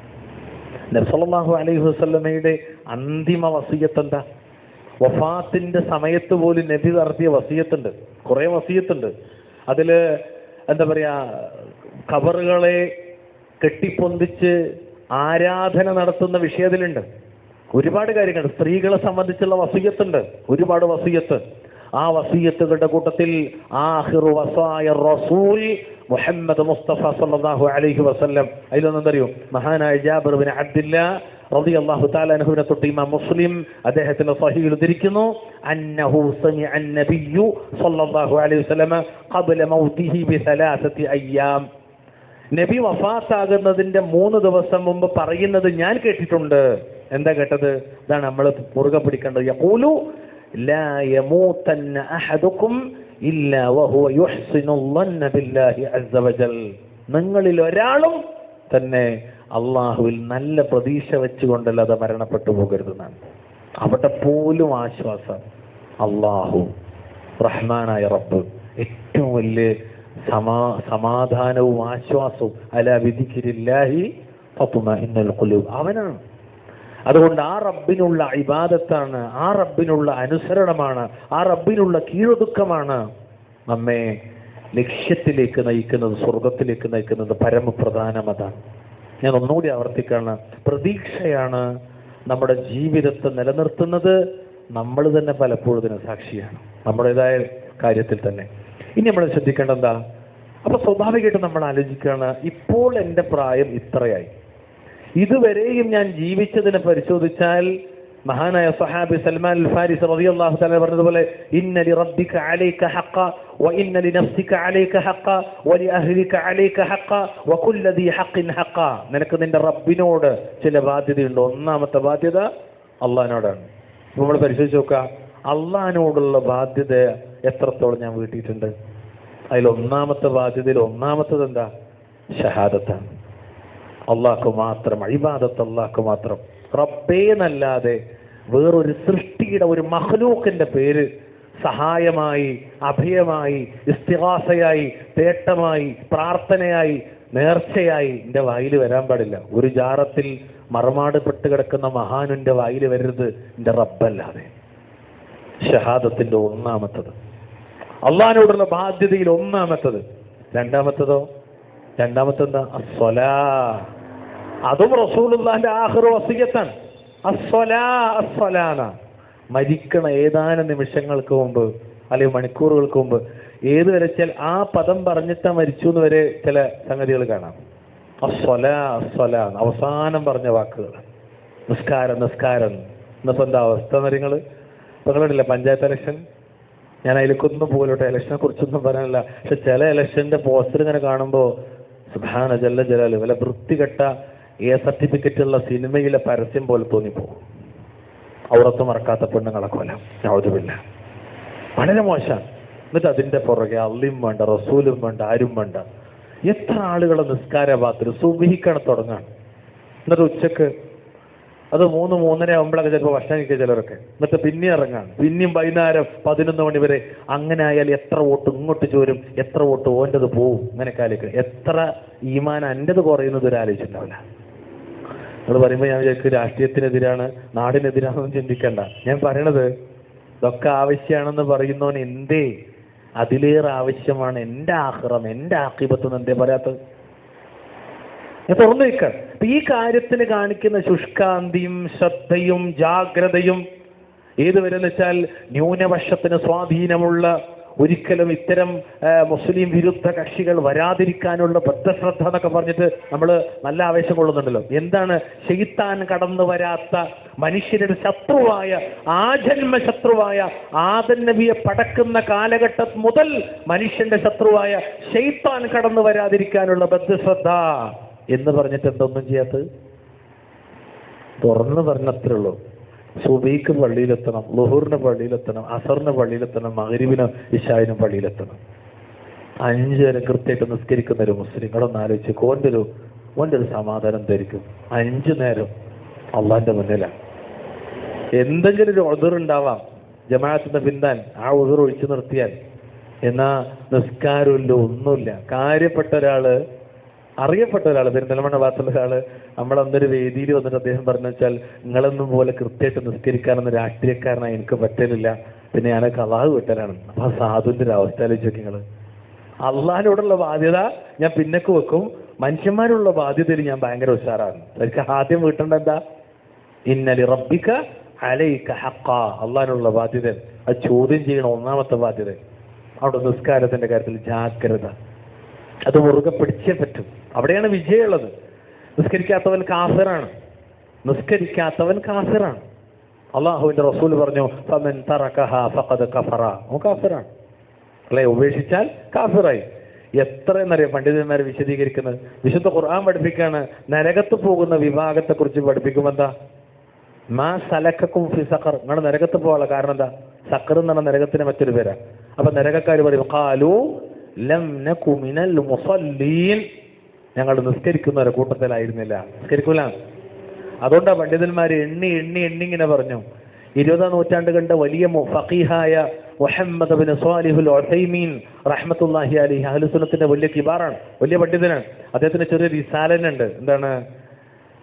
നബ്സല്ലാഹു അലൈഹി വസല്ലമയുടെ അന്തിമ വസീയത്ത് എന്താ വഫാത്തിന്റെ സമയത്ത് പോലും നബി നടത്തിയ വസീയത്തുണ്ട് കുറെ വസീയത്തുണ്ട് അതില് എന്താ പറയാ ഖബറുകളെ കെട്ടിപ്പൊന്തിച്ച് ആരാധന നടത്തുന്ന വിഷയത്തിലുണ്ട് ഒരുപാട് കാര്യങ്ങൾ സ്ത്രീകളെ സംബന്ധിച്ചുള്ള വസീയത്തുണ്ട് ഒരുപാട് വസീയത്ത് ആ വസീയത്തുകളുടെ കൂട്ടത്തിൽ ആഹിറു വസായ റസൂൽ മുഹമ്മദ് മുസ്തഫ സല്ലല്ലാഹു അലൈഹി വസല്ലം അതിലൊന്നെന്തറിയോ മഹാനായ ജാബിർ ബിൻ അബ്ദില്ല റളിയല്ലാഹു തആല അൻഹുവിനെ തൊട്ട് ഇമാം മുസ്ലിം അദ്ദേഹത്തിന്റെ സ്വഹീൽ ഉദ്ധരിക്കുന്നു അന്നഹു സമിഅ അൻ-നബിയ്യു സല്ലല്ലാഹു അലൈഹി വസല്ലം ഖബ്ല മൗതിഹി ബി സലാസത്തി അയ്യാം നബി വഫാത്താകുന്നതിന്റെ മൂന്ന് ദിവസം മുമ്പ് പറയുന്നത് ഞാൻ കേട്ടിട്ടുണ്ട് എന്താ കേട്ടത് ഇതാണ് നമ്മൾ മുറുകെ പിടിക്കേണ്ടത് യഖൂലു ലാ യമൂതന്ന അഹദുക്കും ഇല്ലാ വഹുവ യുഹ്സിനു ളന്ന ബില്ലാഹി അസ്സ വജൽ നിങ്ങളിൽ ഒരാളും തന്നെ അള്ളാഹുവിൽ നല്ല പ്രതീക്ഷ വെച്ചുകൊണ്ടല്ലാതെ മരണപ്പെട്ടു പോകരുതെന്നാണ് അവിടെ പോലും ആശ്വാസം അള്ളാഹു റഹ്മാനായ റബ്ബ് ഏറ്റവും വലിയ സമാ സമാധാനവും ആശ്വാസവും അല വിധിക്കില്ലാഹി ഫത്തുമ ഇന്നൽ ഖുലൂബ് അവനാണ് അതുകൊണ്ട് ആ റബ്ബിനുള്ള ഇബാദത്താണ് ആ റബ്ബിനുള്ള അനുസരണമാണ് ആ റബ്ബിനുള്ള കീഴൊതുക്കമാണ് നമ്മെ ലക്ഷ്യത്തിലേക്ക് നയിക്കുന്നത് സ്വർഗത്തിലേക്ക് നയിക്കുന്നത് പരമപ്രധാനം അതാണ് ഞാൻ ഒന്നുകൂടി ആവർത്തിക്കാണ് പ്രതീക്ഷയാണ് നമ്മുടെ ജീവിതത്തെ നിലനിർത്തുന്നത് നമ്മൾ തന്നെ പലപ്പോഴും ഇതിന് സാക്ഷിയാണ് നമ്മുടേതായ കാര്യത്തിൽ തന്നെ ഇനി നമ്മൾ ശ്രദ്ധിക്കേണ്ട എന്താ അപ്പൊ സ്വാഭാവികമായിട്ടും നമ്മൾ ആലോചിക്കുകയാണ് ഇപ്പോൾ എൻ്റെ പ്രായം ഇത്രയായി ഇതുവരെയും ഞാൻ ജീവിച്ചതിനെ പരിശോധിച്ചാൽ മഹാനായ സഹാബി സൽമാൻ അൽ ഫാരിസ് റളിയല്ലാഹു തആല പറഞ്ഞതുപോലെ ഇന്ന ലി റബ്ബിക അലൈക ഹഖ വ ഇന്ന ലി നഫ്സിക അലൈക ഹഖ വ ലി അഹ്ലിക അലൈക ഹഖ വ കുല്ല ദി ഹഖിൻ ഹഖ നിനക്ക് നിന്റെ റബ്ബിനോട് ചില ബാധ്യതയുണ്ട് ഒന്നാമത്തെ ബാധ്യത അള്ളാഹിനോടാണ് അപ്പോൾ നമ്മൾ പരിശോധിച്ച് നോക്കുക അള്ളാഹിനോടുള്ള ബാധ്യത എത്രത്തോളം ഞാൻ വീട്ടിയിട്ടുണ്ട് അതിൽ ഒന്നാമത്തെ ബാധ്യതയിൽ ഒന്നാമത്തത് എന്താ ഷഹാദത്താണ് അള്ളാഹ്ക്ക് മാത്രം അഴിബാദത്ത് അള്ളാഹ്ക്ക് മാത്രം റബ്ബേ എന്നല്ലാതെ വേറൊരു സൃഷ്ടിയുടെ ഒരു മഹ്ലൂക്കിന്റെ പേര് സഹായമായി അഭയമായി ഇസ്തിഹാസയായി തേട്ടമായി പ്രാർത്ഥനയായി നേർച്ചയായി എൻ്റെ വായിൽ വരാൻ പാടില്ല ഒരു ജാറത്തിൽ മറമാട് പെട്ട് കിടക്കുന്ന മഹാനുന്റെ വായിൽ വരരുത് എൻ്റെ റബ്ബല്ലാതെ ഷഹാദത്തിന്റെ ഒന്നാമത്തത് അള്ളഹാനോടുള്ള ബാധ്യതയിൽ ഒന്നാമത്തത് രണ്ടാമത്തതോ രണ്ടാമത്തെന്താ അസ്വലാ അതും റസൂലുള്ളാന്റെ ആഹ്റ വസിയത്താണ് അസ്വലാ അസ്വലാന മരിക്കണ ഏതാനും നിമിഷങ്ങൾക്ക് മുമ്പ് അല്ലെങ്കിൽ മണിക്കൂറുകൾക്ക് മുമ്പ് ഏത് വരച്ചാൽ ആ പദം പറഞ്ഞിട്ടാ മരിച്ചു എന്ന് വരെ ചില സംഗതികൾ കാണാം അസ്വല അസ്വല അവസാനം പറഞ്ഞ വാക്കുകൾ നിസ്കാരം നിസ്കാരം ഇന്നിപ്പോ എന്താ അവസ്ഥ എന്ന് നിങ്ങൾ നിങ്ങളില്ല പഞ്ചായത്ത് ഇലക്ഷൻ ഞാൻ അതിലേക്കൊന്നും പോലോട്ടെ ഇലക്ഷനെ കുറിച്ചൊന്നും പറയാനില്ല പക്ഷെ ചില ഇലക്ഷന്റെ പോസ്റ്റർ ഇങ്ങനെ കാണുമ്പോൾ സുധാന ജല്ല ജലാല് വല്ല വൃത്തികെട്ട എ സർട്ടിഫിക്കറ്റ് ഉള്ള സിനിമയിലെ പരസ്യം പോലെ തോന്നിപ്പോകും ഔറത്ത് മറക്കാത്ത പെണ്ണുങ്ങളെ കൊല്ലം യാതൊരുമില്ല വളരെ മോശം എന്നിട്ട് അതിന്റെ പുറകെ അള്ളിയും വേണ്ട റസൂലും വേണ്ട ആരും വേണ്ട എത്ര ആളുകളെ നിസ്കാര ഭാഗത്തിൽ സുബിഹിക്കണം തുടങ്ങാണ് എന്നിട്ട് ഉച്ചക്ക് അത് മൂന്ന് മൂന്നര ആകുമ്പോഴൊക്കെ ചിലപ്പോൾ ഭക്ഷണം കഴിക്കുക ചിലരൊക്കെ എന്നിട്ട് പിന്നെ ഇറങ്ങാൻ പിന്നെയും വൈകുന്നേരം പതിനൊന്ന് മണി വരെ അങ്ങനെ ആയാൽ എത്ര വോട്ട് ഇങ്ങോട്ട് ചോരും എത്ര വോട്ട് ഓൻ്റെത് പോവും അങ്ങനെയൊക്കെ ആലോചിക്കുക എത്ര ഈമാൻ എൻ്റെത് കുറയുന്നത് ഒരു ആലോചിച്ചിട്ടുണ്ടാവില്ല നിങ്ങൾ പറയുമ്പോൾ ഞാൻ വിചാരിക്കും രാഷ്ട്രീയത്തിനെതിരാണ് നാടിനെതിരാണെന്ന് ചിന്തിക്കണ്ട ഞാൻ പറയണത് ഇതൊക്കെ ആവശ്യമാണെന്ന് പറയുന്നവൻ എന്തേ അതിലേറെ ആവശ്യമാണ് എൻ്റെ ആഹ്റം എൻ്റെ ആക്കിപത്ത് എന്തേ പറയാത്തത് ഞാൻ തുറന്നു വെക്കാം അപ്പൊ ഈ കാര്യത്തിന് കാണിക്കുന്ന ശുഷ്കാന്തിയും ശ്രദ്ധയും ജാഗ്രതയും ഏതുവരെ എന്ന് വെച്ചാൽ ന്യൂനപക്ഷത്തിന് സ്വാധീനമുള്ള ഒരിക്കലും ഇത്തരം ആ, മുസ്ലിം വിരുദ്ധ കക്ഷികൾ വരാതിരിക്കാനുള്ള ബദ്ധശ്രദ്ധ എന്നൊക്കെ പറഞ്ഞിട്ട് നമ്മൾ നല്ല ആവേശം കൊള്ളുന്നുണ്ടല്ലോ എന്താണ് ഷെയ്ത്താൻ കടന്നു വരാത്ത മനുഷ്യരുടെ ശത്രുവായ ആജന്മ ശത്രുവായ ആദൻ നബിയെ പടക്കുന്ന കാലഘട്ടം മുതൽ മനുഷ്യന്റെ ശത്രുവായ ഷെയ്ത്താൻ കടന്നു വരാതിരിക്കാനുള്ള ബദ്ധശ്രദ്ധ എന്ന് പറഞ്ഞിട്ട് എന്തൊന്നും ചെയ്യാത്തത് തുറന്നു പറഞ്ഞത്രേ ഉള്ളൂ സുബൈക്ക് പള്ളിയിലെത്തണം ലുഹൂറിന് പള്ളിയിലെത്തണം അസറിന് പള്ളിയിലെത്തണം മകരിവിന് ഇഷാവിനും പള്ളിയിലെത്തണം അഞ്ചു നേരം കൃത്യമായിട്ട് നിസ്കരിക്കുന്ന ഒരു മുസ്ലിങ്ങളൊന്ന് ആലോചിച്ച് ഓൻ്റെ ഒരു ഓൻ്റെ ഒരു സമാധാനം ധരിക്കും അഞ്ചു നേരം അള്ളാന്റെ മുന്നിലാണ് എന്തെങ്കിലും ഒരു ഒതിറുണ്ടാവാം ജമാഅത്തിന്റെ പിന്താൻ ആ ഒതിർ ഒഴിച്ചു നിർത്തിയാൽ എന്നാ നിസ്കാരമില്ല ഒന്നുമില്ല കാര്യപ്പെട്ട ഒരാള് അറിയപ്പെട്ട ഒരാൾ പെരിന്തൽമണ്ണ ഭാഗത്തുള്ള ഒരാള് നമ്മളന്നൊരു വേദിയിൽ വന്നിട്ട് അദ്ദേഹം പറഞ്ഞു വെച്ചാൽ നിങ്ങളൊന്നും പോലെ കൃത്യമായിട്ട് നിസ്കരിക്കാനൊന്നും രാഷ്ട്രീയക്കാരനായി എനിക്ക് പറ്റലില്ല പിന്നെ ഞാൻ കലാഹ് വിട്ടലാണ് അപ്പൊ ആ സാധുവിന്റെ ഒരു അവസ്ഥ ആലോചിച്ച് നിങ്ങള് അള്ളാഹിനോടുള്ള ബാധ്യത ഞാൻ പിന്നക്ക് വെക്കും മനുഷ്യന്മാരുള്ള ബാധ്യതയിൽ ഞാൻ ഭയങ്കര ഉഷാറാണ് എനിക്ക് ആദ്യം വീട്ടേണ്ട എന്താ ഇന്നലി റബ്ബിക്ക അലൈക്ക ഹക്ക അള്ളാഹിനുള്ള ബാധ്യത അത് ചോദ്യം ചെയ്യണ ഒന്നാമത്തെ ബാധ്യത അവിടെ നിസ്കാരത്തിന്റെ കാര്യത്തിൽ ജാഗ്രത അത് മുറുകെ പിടിച്ചേ പറ്റും അവിടെയാണ് വിജയമുള്ളത് നിസ്കരിക്കാത്തവൻ കാഫിറാണ് നിസ്കരിക്കാത്തവൻ കാഫിറാണ് അള്ളാഹുവിന്റെ റസൂൽ പറഞ്ഞു ഫമൻ തറക്കഹ ഫഖദ് കഫറ അവൻ കാഫിറാണ് അല്ലെ ഉപേക്ഷിച്ചാൽ കാഫിറായി എത്ര എന്നറിയാം പണ്ഡിതന്മാരെ വിശദീകരിക്കുന്നത് വിശുദ്ധ ഖുർആൻ പഠിപ്പിക്കാണ് നരകത്ത് പോകുന്ന വിഭാഗത്തെ കുറിച്ച് പഠിപ്പിക്കുമ്പോൾ എന്താ മാ സലക്കും ഫി സഖർ നിങ്ങൾ നരകത്ത് പോകാനുള്ള കാരണം എന്താ സക്കർ എന്ന് പറഞ്ഞ നരകത്തിന് മറ്റൊരു പേരാ അപ്പൊ നരകക്കാർ പറയും ഖാലു ലം നകു മിനൽ മുസല്ലീൻ ഞങ്ങൾ നിസ്കരിക്കുന്നവരെ കൂട്ടത്തിലായിരുന്നില്ല നിസ്കരിക്കൂല അതുകൊണ്ടാ പണ്ഡിതന്മാർ എണ്ണി എണ്ണി എണ്ണി ഇങ്ങനെ പറഞ്ഞു ഇരുപതാം നൂറ്റാണ്ട് കണ്ട വലിയ മു- ഫഖീഹായ മുഹമ്മദ് ബിൻ സ്വാലിഹുൽ ഉസൈമീൻ റഹ്മത്തുല്ലാഹി അലി അഹ്ലുസുന്നത്തിന്റെ വലിയ കിബാറാണ് വലിയ പണ്ഡിതനാണ് അദ്ദേഹത്തിന് ചെറിയ റിസാലനുണ്ട് എന്താണ്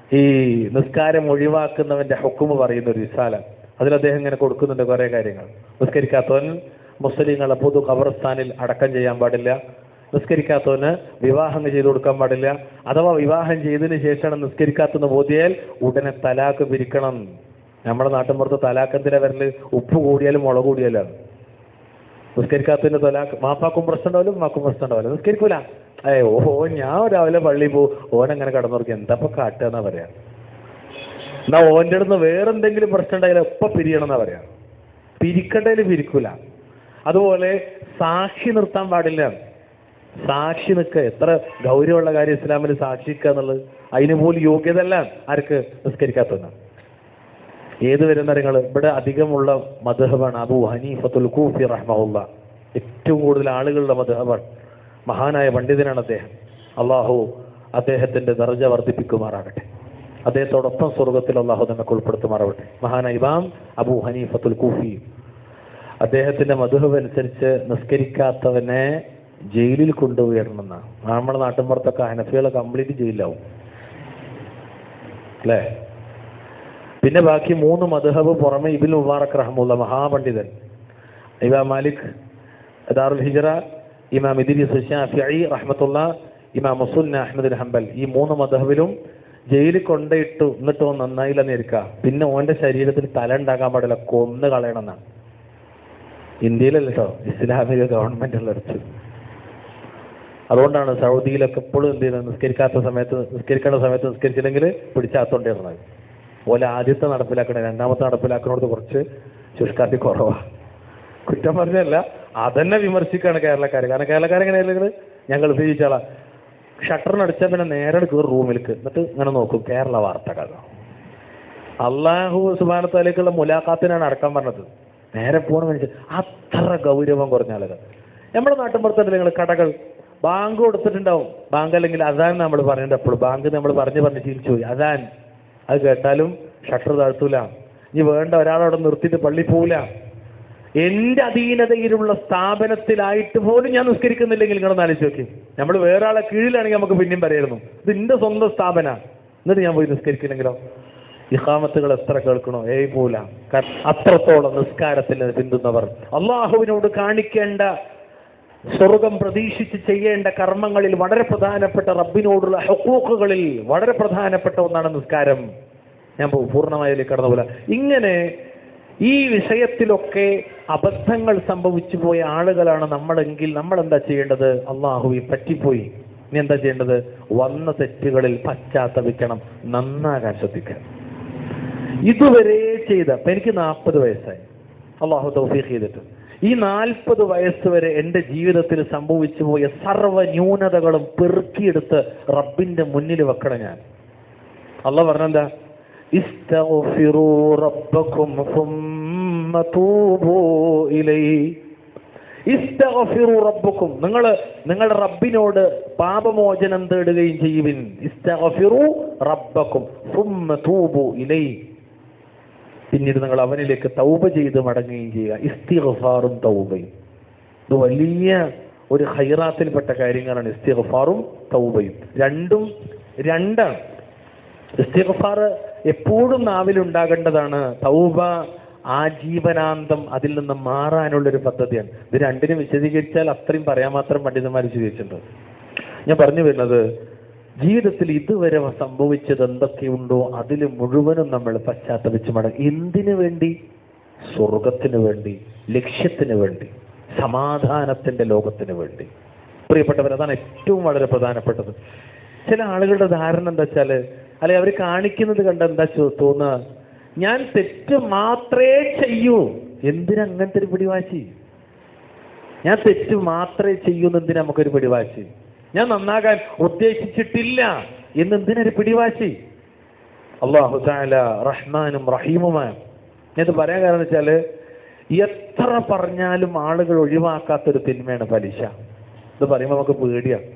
ഈ നിസ്കാരം ഒഴിവാക്കുന്നവന്റെ ഹുക്കുമ് പറയുന്ന ഒരു വിശാല അതിൽ അദ്ദേഹം ഇങ്ങനെ കൊടുക്കുന്നുണ്ട് കുറെ കാര്യങ്ങൾ നിസ്കരിക്കാത്തവൻ മുസ്ലിങ്ങളെ പൊതു ഖബർസ്ഥാനിൽ അടക്കം ചെയ്യാൻ പാടില്ല നിസ്കരിക്കാത്തവന് വിവാഹം ചെയ്തു കൊടുക്കാൻ പാടില്ല അഥവാ വിവാഹം ചെയ്തതിന് ശേഷമാണ് നിസ്കരിക്കാത്തെന്ന് ബോധ്യാൽ ഉടനെ തലാക്ക് പിരിക്കണം നമ്മുടെ നാട്ടിൻപുറത്ത് തലാക്കത്തിന്റെ വരല് ഉപ്പ് കൂടിയാലും മുളക് കൂടിയാലാണ് നിസ്കരിക്കാത്തതിന്റെ തലാക്ക് മാപ്പാക്കും പ്രശ്നം ഉണ്ടാവില്ല ഉമ്മാക്കും പ്രശ്നം ഉണ്ടാവില്ല നിസ്കരിക്കൂല ഏ ഓ ഞാൻ രാവിലെ പള്ളിയിൽ പോകും ഓൻ അങ്ങനെ കടന്നുറക്കി എന്താ കാട്ടുക എന്നാ പറയാ എന്നാ ഓൻ്റെ അടുത്ത് വേറെന്തെങ്കിലും പ്രശ്നം ഉണ്ടായാലും ഒപ്പം പിരിയണം എന്നാ പറയാ പിരിക്കണ്ടതിൽ പിരിക്കൂല അതുപോലെ സാക്ഷി നിർത്താൻ പാടില്ല സാക്ഷി നിൽക്കുക എത്ര ഗൗരവമുള്ള കാര്യം ഇസ്ലാമിൽ സാക്ഷിക്കുക എന്നുള്ളത് അതിന് പോലും യോഗ്യത അല്ല ആർക്ക് നിസ്കരിക്കാത്തതാണ് ഏത് വരുന്ന നിങ്ങൾ ഇവിടെ അധികമുള്ള മധുഹബാണ് അബു ഹനീഫത്തുൽ കൂഫി റഹ്മുള്ള ഏറ്റവും കൂടുതൽ ആളുകളുടെ മധുഹബാണ് മഹാനായ പണ്ഡിതനാണ് അദ്ദേഹം അള്ളാഹു അദ്ദേഹത്തിന്റെ ദർജ വർദ്ധിപ്പിക്കുമാറാകട്ടെ അദ്ദേഹത്തോടൊപ്പം സ്വർഗത്തിൽ അള്ളാഹു നമുക്ക് ഉൾപ്പെടുത്തുമാറാവട്ടെ മഹാനായ ഇമാം അബു ഹനീഫത്തുൽ കൂഫി അദ്ദേഹത്തിന്റെ മധുഹബ് അനുസരിച്ച് നിസ്കരിക്കാത്തവനെ ജയിലിൽ കൊണ്ടുപോയിടണമെന്നാണ് നമ്മുടെ നാട്ടിൻപുറത്തൊക്കെ ഹനഫികളെ കംപ്ലീറ്റ് ജയിലിലാവും അല്ലേ പിന്നെ ബാക്കി മൂന്ന് മധുഹബ് പുറമെ ഇബിൻ മുബാറക് റഹമുള്ള മഹാപണ്ഡിതൻ ഇമാം മാലിക് ദാറുൽ ഹിജറ ഇമാം ഇദ്രീസ് ഷാഫിഈ റഹ്മത്തുള്ള ഇമാം മുസുന്ന അഹമ്മദ് ഹംബൽ ഈ മൂന്ന് മധഹബിലും ജയിലിൽ കൊണ്ടിട്ടു എന്നിട്ട് ഓൻ നന്നായില്ലെന്ന് ഇരിക്കുക പിന്നെ ഓന്റെ ശരീരത്തിൽ തല ഉണ്ടാക്കാൻ പാടില്ല കൊന്ന് കളയണമെന്നാണ് ഇന്ത്യയിലല്ല കേട്ടോ ഇസ്ലാമിക ഗവൺമെന്റ് ഉള്ളടത്ത് അതുകൊണ്ടാണ് സൗദിയിലൊക്കെ എപ്പോഴും എന്ത് ചെയ്യുന്നത് നിസ്കരിക്കാത്ത സമയത്ത് നിസ്കരിക്കേണ്ട സമയത്ത് നിസ്കരിച്ചില്ലെങ്കിൽ പിടിച്ചാത്തോണ്ടിരുന്നത് ഓലെ ആദ്യത്തെ നടപ്പിലാക്കണേ രണ്ടാമത്തെ നടപ്പിലാക്കണോടത്ത് കുറച്ച് ശുഷ്കാന്തി കുറവാ കുറ്റം പറഞ്ഞല്ല അതന്നെ വിമർശിക്കാണ് കേരളക്കാർ കാരണം കേരളക്കാർ എങ്ങനെയല്ലെങ്കിൽ ഞങ്ങൾ ഉപയോഗിച്ചാളാ ഷട്ടറിനടിച്ചാൽ പിന്നെ നേരെ കയറി റൂമിലേക്ക് എന്നിട്ട് ഇങ്ങനെ നോക്കും കേരള വാർത്തകൾ അള്ളാഹു സുബാനത്താലേക്കുള്ള മുലാഖാത്തിനാണ് അടക്കം പറഞ്ഞത് നേരെ പോണ മനുഷ്യൻ അത്ര ഗൗരവം കുറഞ്ഞ ആളുകൾ നമ്മുടെ നാട്ടിൻ പുറത്തല്ലേ നിങ്ങൾ കടകൾ ബാങ്ക് കൊടുത്തിട്ടുണ്ടാവും ബാങ്ക് അല്ലെങ്കിൽ അതാൻ നമ്മൾ പറയേണ്ട എപ്പോഴും ബാങ്ക് നമ്മൾ പറഞ്ഞ് പറഞ്ഞ് ശീലിച്ചു പോയി അതാൻ അത് കേട്ടാലും ഷട്ടർ താഴ്ത്തൂല ഇനി വേണ്ട ഒരാളവിടെ നിർത്തിയിട്ട് പള്ളി പോവില്ല എന്റെ അധീനതയിലുള്ള സ്ഥാപനത്തിലായിട്ട് പോലും ഞാൻ നിസ്കരിക്കുന്നില്ലെങ്കിൽ നിങ്ങളൊന്ന് ആലോചിച്ച് നോക്കി നമ്മൾ വേറെ ആളെ കീഴിലാണെങ്കിൽ നമുക്ക് പിന്നെയും പറയായിരുന്നു ഇത് എന്റെ സ്വന്തം സ്ഥാപന എന്നിട്ട് ഞാൻ പോയി നിസ്കരിക്കില്ലെങ്കിലോ ഇഹാമത്തുകൾ എത്ര കേൾക്കണോ ഏയ് പോല അത്രത്തോളം നിസ്കാരത്തിൽ പിന്തുന്നവർ അള്ളാഹുവിനോട് കാണിക്കേണ്ട സ്വർഗം പ്രതീക്ഷിച്ച് ചെയ്യേണ്ട കർമ്മങ്ങളിൽ വളരെ പ്രധാനപ്പെട്ട റബ്ബിനോടുള്ള ഹക്കൂക്കുകളിൽ വളരെ പ്രധാനപ്പെട്ട ഒന്നാണ് നിസ്കാരം ഞാൻ പൂ- പൂർണ്ണമായി അതിലേക്ക് കടന്നു പോലെ ഇങ്ങനെ ഈ വിഷയത്തിലൊക്കെ അബദ്ധങ്ങൾ സംഭവിച്ചു പോയ ആളുകളാണ് നമ്മളെങ്കിൽ നമ്മൾ എന്താ ചെയ്യേണ്ടത് അള്ളാഹുവി പറ്റിപ്പോയി ഇനി എന്താ ചെയ്യേണ്ടത് വന്ന തെറ്റുകളിൽ പശ്ചാത്തപിക്കണം നന്നാകാൻ ശ്രദ്ധിക്കണം ഇതുവരെ ചെയ്ത ഇപ്പൊ എനിക്ക് നാൽപ്പത് വയസ്സായി അള്ളാഹു തൗഫീഖ് ചെയ്തിട്ട് ഈ നാൽപ്പത് വയസ്സ് വരെ എൻ്റെ ജീവിതത്തിൽ സംഭവിച്ചു പോയ സർവ്വ ന്യൂനതകളും പെറുക്കിയെടുത്ത് റബ്ബിന്റെ മുന്നിൽ വെക്കണം ഞാൻ അള്ള പറഞ്ഞെന്താ ഇസ്തഗ്ഫിറൂ റബ്ബക്കും ثم توبوا ഇലൈഹി ഇസ്തഗ്ഫിറൂ റബ്ബക്കും നിങ്ങൾ നിങ്ങളുടെ റബ്ബിനോട് പാപമോചനം തേടുകയും ചെയ്യുവിൻ ഇസ്തഗ്ഫിറൂ റബ്ബക്കും ثم توبوا ഇലൈഹി പിന്നീട് നിങ്ങൾ അവനിലേക്ക് തൗബ ചെയ്ത് മടങ്ങുകയും ചെയ്യുക ഇസ്തിഗ്ഫാറും തൗബയും ഇത് വലിയ ഒരു ഹൈറാത്തിൽപ്പെട്ട കാര്യങ്ങളാണ് ഇസ്തിഗ്ഫാറും തൗബയും രണ്ടും രണ്ടാണ് ഇസ്തിഗ്ഫാർ എപ്പോഴും നാവിലുണ്ടാകേണ്ടതാണ് തൗബ ആജീവനാന്തം അതിൽ നിന്ന് മാറാനുള്ളൊരു പദ്ധതിയാണ് ഇത് രണ്ടിനും വിശദീകരിച്ചാൽ അത്രയും പറയാൻ മാത്രം പണ്ഡിതന്മാർ വിശദീകരിച്ചിട്ടുണ്ട് ഞാൻ പറഞ്ഞു വരുന്നത് ജീവിതത്തിൽ ഇതുവരെ സംഭവിച്ചത് എന്തൊക്കെയുണ്ടോ അതിൽ മുഴുവനും നമ്മൾ പശ്ചാത്തപിച്ച് മടങ്ങി എന്തിനു വേണ്ടി സ്വർഗത്തിന് വേണ്ടി ലക്ഷ്യത്തിന് വേണ്ടി സമാധാനത്തിന്റെ ലോകത്തിന് വേണ്ടി പ്രിയപ്പെട്ടവർ അതാണ് ഏറ്റവും വളരെ പ്രധാനപ്പെട്ടത് ചില ആളുകളുടെ ധാരണ എന്താ വെച്ചാല് അല്ലെ അവർ കാണിക്കുന്നത് കണ്ട എന്താ ചോ- തോന്നുക ഞാൻ തെറ്റ് മാത്രമേ ചെയ്യൂ എന്തിനാ അങ്ങനത്തെ ഒരു പിടിവാശി ഞാൻ തെറ്റ് മാത്രമേ ചെയ്യൂ എന്തിനാ നമുക്കൊരു പിടിവാശി ഞാൻ നന്നാകാൻ ഉദ്ദേശിച്ചിട്ടില്ല എന്ന് എന്തിനൊരു പിടിവാശി അള്ളാഹു താല റഹ്മാനും റഹീമുമാണ് ഇത് പറയാൻ കാരണം വെച്ചാല് എത്ര പറഞ്ഞാലും ആളുകൾ ഒഴിവാക്കാത്തൊരു തിന്മയാണ് പലിശ ഇത് പറയുമ്പോൾ നമുക്ക് പേടിയാണ്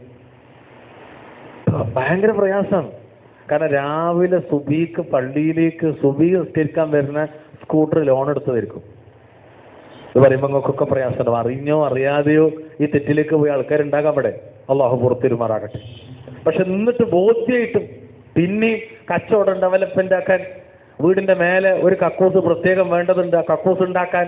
ഭയങ്കര പ്രയാസമാണ് കാരണം രാവിലെ സുബീക്ക് പള്ളിയിലേക്ക് സുബി നിസ്കരിക്കാൻ വരുന്ന സ്കൂട്ടർ ലോൺ എടുത്തതായിരിക്കും ഇത് പറയുമ്പോൾ നിങ്ങൾക്കൊക്കെ പ്രയാസമുണ്ടാവും അറിഞ്ഞോ അറിയാതെയോ ഈ തെറ്റിലേക്ക് പോയ ആൾക്കാരുണ്ടാകാൻ ഇവിടെ അള്ളാഹു പുറത്തിരുമാറാകട്ടെ പക്ഷെ എന്നിട്ട് ബോധ്യമായിട്ടും പിന്നെ കച്ചവടം ഡെവലപ്മെന്റ് ആക്കാൻ വീടിന്റെ മേലെ ഒരു കക്കൂസ് പ്രത്യേകം വേണ്ടതുണ്ട് ആ കക്കൂസ് ഉണ്ടാക്കാൻ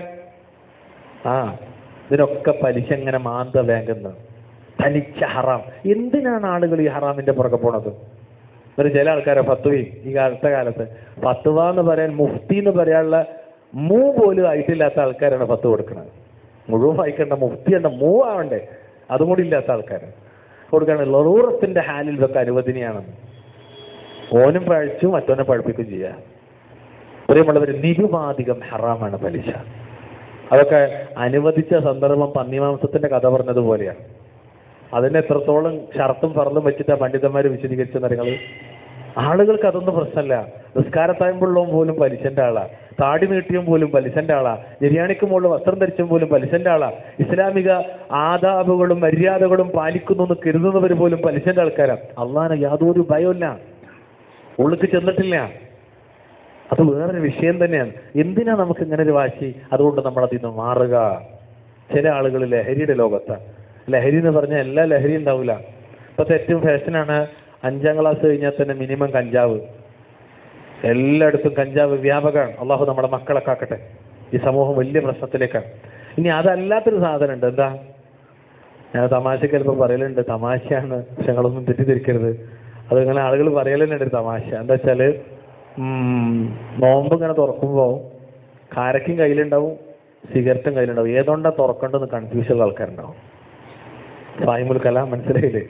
ആ ഇതിനൊക്കെ പലിശ ഇങ്ങനെ മാന്ത വേണ്ടുന്നു തനിച്ച ഹറാം എന്തിനാണ് ആളുകൾ ഈ ഹറാമിന്റെ പുറകെ പോണത് ഒരു ചില ആൾക്കാരെ ഫത്വി ഈ കാലത്തെ കാലത്ത് ഫത്വ എന്ന് പറയാൻ മുഫ്തി എന്ന് പറയാനുള്ള മൂ പോലും ആയിട്ടില്ലാത്ത ആൾക്കാരാണ് ഫത്വ കൊടുക്കുന്നത് മുഴുവൻ വായിക്കേണ്ട മുഫ്തി എന്ന മൂ ആവണ്ടേ അതും കൂടി ഇല്ലാത്ത ആൾക്കാർ കൊടുക്കുകയാണ് ലറൂറത്തിന്റെ ഹാലിൽ ഇതൊക്കെ അനുവദനീയാണെന്ന് ഓനും പഴിച്ചു മറ്റോനെ പഴിപ്പിക്കുകയും ചെയ്യാം പ്രിയമുള്ളവർ നിരുപാധികം ഹറാമാണ് പലിശ അതൊക്കെ അനുവദിച്ച സന്ദർഭം പന്നിമാംസത്തിന്റെ കഥ പറഞ്ഞതുപോലെയാണ് അതിന് എത്രത്തോളം ഷർത്തും പറലും വെച്ചിട്ടാ പണ്ഡിതന്മാർ വിശദീകരിച്ചെന്ന് നിങ്ങൾ ആളുകൾക്ക് അതൊന്നും പ്രശ്നമല്ല നിസ്കാരത്തായുമ്പോഴുള്ളവും പോലും പലിശന്റെ ആളാ താടി നീട്ടിയും പോലും പലിശന്റെ ആളാ ബിരിയാണിക്ക് മുകളിൽ വസ്ത്രം ധരിച്ചും പോലും പലിശന്റെ ആളാ ഇസ്ലാമിക ആദാബുകളും മര്യാദകളും പാലിക്കുന്നു എന്ന് കരുതുന്നവർ പോലും പലിശന്റെ ആൾക്കാരാണ് അള്ളാന് യാതൊരു ഭയമില്ല ഉള്ളിക്ക് ചെന്നിട്ടില്ല അത് വേറൊരു വിഷയം തന്നെയാണ് എന്തിനാ നമുക്ക് ഇങ്ങനെ ഒരു വാശി അതുകൊണ്ട് നമ്മൾ അതിൽ നിന്ന് മാറുക ചില ആളുകൾ ലഹരിയുടെ ലോകത്താണ് ലഹരി എന്ന് പറഞ്ഞാൽ എല്ലാ ലഹരി ഉണ്ടാവില്ല ഇപ്പോഴത്തെ ഏറ്റവും ഫാഷനാണ് അഞ്ചാം ക്ലാസ് കഴിഞ്ഞാൽ തന്നെ മിനിമം കഞ്ചാവ് എല്ലായിടത്തും കഞ്ചാവ് വ്യാപകമാണ് അള്ളാഹു നമ്മുടെ മക്കളെ കാക്കട്ടെ ഈ സമൂഹം വലിയ പ്രശ്നത്തിലേക്കാണ് ഇനി അതല്ലാത്തൊരു സാധനം ഉണ്ട് എന്താ ഞാൻ തമാശക്ക് ചിലപ്പോൾ പറയലുണ്ട് തമാശയാണ് പക്ഷെ ഞങ്ങളൊന്നും തെറ്റിദ്ധരിക്കരുത് അത് ഇങ്ങനെ ആളുകൾ പറയലുണ്ട് ഒരു തമാശ എന്താ വെച്ചാല് ഉം, നോമ്പ് ഇങ്ങനെ തുറക്കുമ്പോൾ കാരക്കും കയ്യിലുണ്ടാവും സിഗരറ്റും കയ്യിലുണ്ടാവും ഏതുകൊണ്ടാ തുറക്കേണ്ടതെന്ന് കൺഫ്യൂഷനുള്ള ആൾക്കാരുണ്ടാവും സായിമുൽ കലാം മനസ്സിലായില്ലേ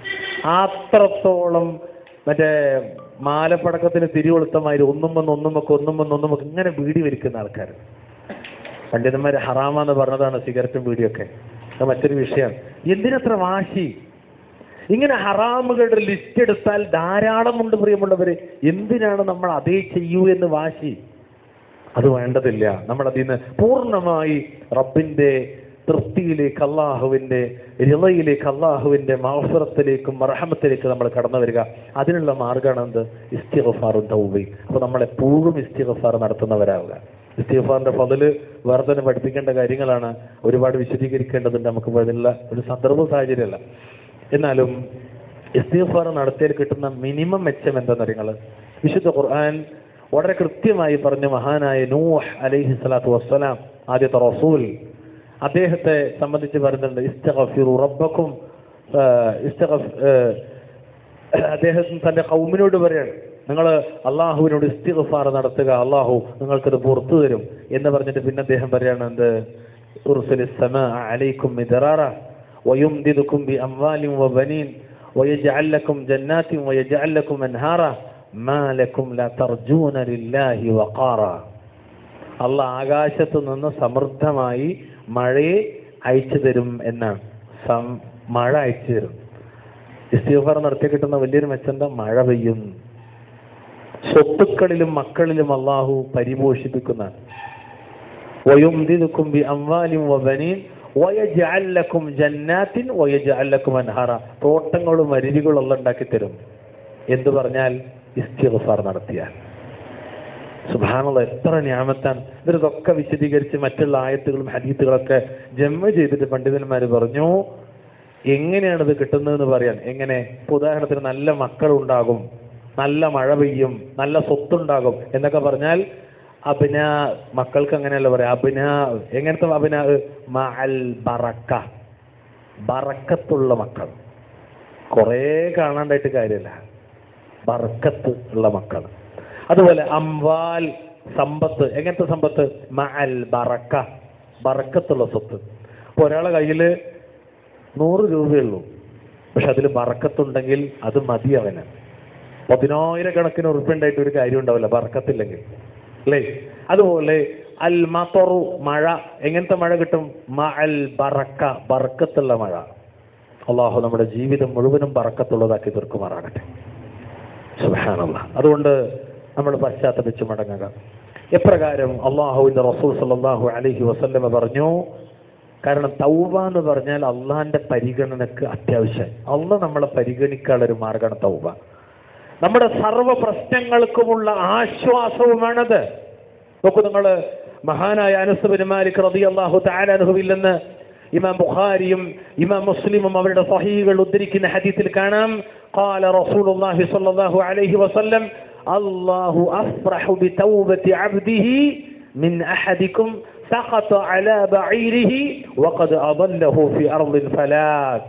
അത്രത്തോളം മറ്റേ മാലപ്പടക്കത്തിന് തിരികൊളുത്തമാതിരി ഒന്നും വന്ന് ഒന്നും വെക്കും ഒന്നും വന്ന് ഒന്നും വെക്കും ഇങ്ങനെ ബീഡി വലിക്കുന്ന ആൾക്കാർ പണ്ഡിതന്മാര് ഹറാമാന്ന് പറഞ്ഞതാണ് സിഗരറ്റും ബീഡിയൊക്കെ അത് മറ്റൊരു വിഷയമാണ് എന്തിനത്ര വാശി ഇങ്ങനെ ഹറാമുകളുടെ ലിസ്റ്റ് എടുത്താൽ ധാരാളമുണ്ട് പ്രിയമുള്ളവര് എന്തിനാണ് നമ്മൾ അതേ ചെയ്യൂ എന്ന് വാശി അത് വേണ്ടതില്ല നമ്മൾ അതിൽ നിന്ന് പൂർണ്ണമായി റബ്ബിന്റെ തൃപ്തിയിലേക്ക് അള്ളാഹുവിന്റെ റിളയിലേക്ക് അള്ളാഹുവിന്റെ മാഫറത്തിലേക്കും മർഹമത്തിലേക്ക് നമ്മൾ കടന്നു വരിക അതിനുള്ള മാർഗമാണ് എന്ത് ഇസ്തിഗഫാറും തൗബി അപ്പൊ നമ്മൾ എപ്പോഴും ഇസ്തിഗഫാർ നടത്തുന്നവരാവുക ഇസ്തിഗഫാറിന്റെ പതില് വേറെ തന്നെ പഠിപ്പിക്കേണ്ട കാര്യങ്ങളാണ് ഒരുപാട് വിശദീകരിക്കേണ്ടതുണ്ട് നമുക്ക് അതിനുള്ള ഒരു സന്ദർഭ സാഹചര്യമല്ല എന്നാലും ഇസ്തിഗഫാർ നടത്തിയാൽ കിട്ടുന്ന മിനിമം മെച്ചം എന്താണെന്ന് നിങ്ങൾ വിശുദ്ധ ഖുർആൻ വളരെ കൃത്യമായി പറഞ്ഞ മഹാനായ നൂഹ് അലൈഹി സ്വലാത്തു വസ്സലാം ആദ്യത്തെ റസൂൽ അദ്ദേഹത്തെ സംബന്ധിച്ച് പറയുന്നുണ്ട് ഇസ്തഗഫിറു റബ്ബക്കും ആ, ഇസ്തഗഫ് ആ, അദ്ദേഹം തന്റെ കൗമിനോട് പറയാണ് നിങ്ങൾ അള്ളാഹുവിനോട് ഇസ്തിഗഫാർ നടത്തുക അള്ളാഹു നിങ്ങൾക്കത് പുറത്തു തരും എന്ന് പറഞ്ഞിട്ട് പിന്നെ അദ്ദേഹം പറയാണ് എന്ത് ഉർസലി السماء عليكم مدرارا ويمددكم بأموال وبنين ويجعل لكم جنات ويجعل لكم أنهارا ما لكم لا ترجون لله وقارا അള്ളാഹ് ആകാശത്ത് നിന്ന് സമൃദ്ധമായി മഴയെ അയച്ചു തരും എന്നാണ് സം- മഴ അയച്ചു തരും ഇസ്തിഫാർ നടത്തി കിട്ടുന്ന വലിയൊരു മെച്ചെന്താ മഴ പെയ്യും സ്വത്തുക്കളിലും മക്കളിലും അള്ളാഹു പരിപോഷിപ്പിക്കുന്നതാണ് ويمددكم بأموال وبنين ويجعل لكم جنات ويجعل لكم أنهارا തോട്ടങ്ങളും അരുവികളും അല്ല ഉണ്ടാക്കി തരും എന്ത് പറഞ്ഞാൽ ഇസ്തിഗ്ഫാർ നടത്തിയാൽ സുബാനുള്ള എത്ര ന്യാമത്താണ് ഇവരിതൊക്കെ വിശദീകരിച്ച് മറ്റുള്ള ആയത്തുകളും ഹദീത്തുകളൊക്കെ ജന്മ ചെയ്തിട്ട് പണ്ഡിതന്മാർ പറഞ്ഞു എങ്ങനെയാണ് ഇത് കിട്ടുന്നതെന്ന് പറയാൻ എങ്ങനെ ഇപ്പൊ ഉദാഹരണത്തിന് നല്ല മക്കളുണ്ടാകും നല്ല മഴ പെയ്യും നല്ല സ്വത്തുണ്ടാകും എന്നൊക്കെ പറഞ്ഞാൽ അഭിന മക്കൾക്ക് അങ്ങനെയല്ല പറയാം അഭിന എങ്ങനത്തെ അഭിന മഅൽ ബറക്ക ബറക്കത്തുള്ള മക്കൾ കുറേ കാണാണ്ടായിട്ട് കാര്യമില്ല ബർക്കത്ത് ഉള്ള മക്കൾ അതുപോലെ അംവാൽ സമ്പത്ത് എങ്ങനത്തെ സമ്പത്ത് മഅൽ ബറക്ക ബറക്കത്തുള്ള സ്വത്ത് ഇപ്പൊ ഒരാളെ കയ്യിൽ നൂറ് രൂപയുള്ളൂ പക്ഷെ അതിൽ ബറക്കത്തുണ്ടെങ്കിൽ അത് മതി അവന് പതിനായിരക്കണക്കിന് ഉറുപ്പുണ്ടായിട്ട് ഒരു കാര്യം ഉണ്ടാവില്ല ബറക്കത്തില്ലെങ്കിൽ അല്ലേ അതുപോലെ അൽ മത്തറു മഴ എങ്ങനത്തെ മഴ കിട്ടും മഅൽ ബറക്ക ബറക്കത്തുള്ള മഴ അള്ളാഹു നമ്മുടെ ജീവിതം മുഴുവനും ബറക്കത്തുള്ളതാക്കി തീർക്കുമാറാകട്ടെ സുബാനുള്ള അതുകൊണ്ട് നമ്മൾ പശ്ചാത്തപിച്ച് മടങ്ങുക എപ്രകാരം അള്ളാഹുവിന്റെ റസൂൽ സല്ലല്ലാഹു അലൈഹി വസല്ലമ പറഞ്ഞു കാരണം തൗബ എന്ന് പറഞ്ഞാൽ അള്ളാഹിന്റെ പരിഗണനക്ക് അത്യാവശ്യം അള്ള നമ്മളെ പരിഗണിക്കാനുള്ള ഒരു മാർഗമാണ് തൗബ നമ്മുടെ സർവ്വ പ്രശ്നങ്ങൾക്കുമുള്ള ആശ്വാസവുമാണത് നോക്കൂ നിങ്ങൾ മഹാനായ അനസ് ബിൻ മാലിക് റളിയല്ലാഹു തആല അൻഹുവിൽ നിന്ന് ഇമാം ബുഖാരിയും ഇമാം മുസ്ലിമും അവരുടെ സഹീകൾ ഉദ്ധരിക്കുന്ന ഹദീസിൽ കാണാം قال رسول الله صلى الله عليه وسلم الله أفرح بتوبة عبده من أحدكم سقط على بعيره وقد أضله في أرض الفلاك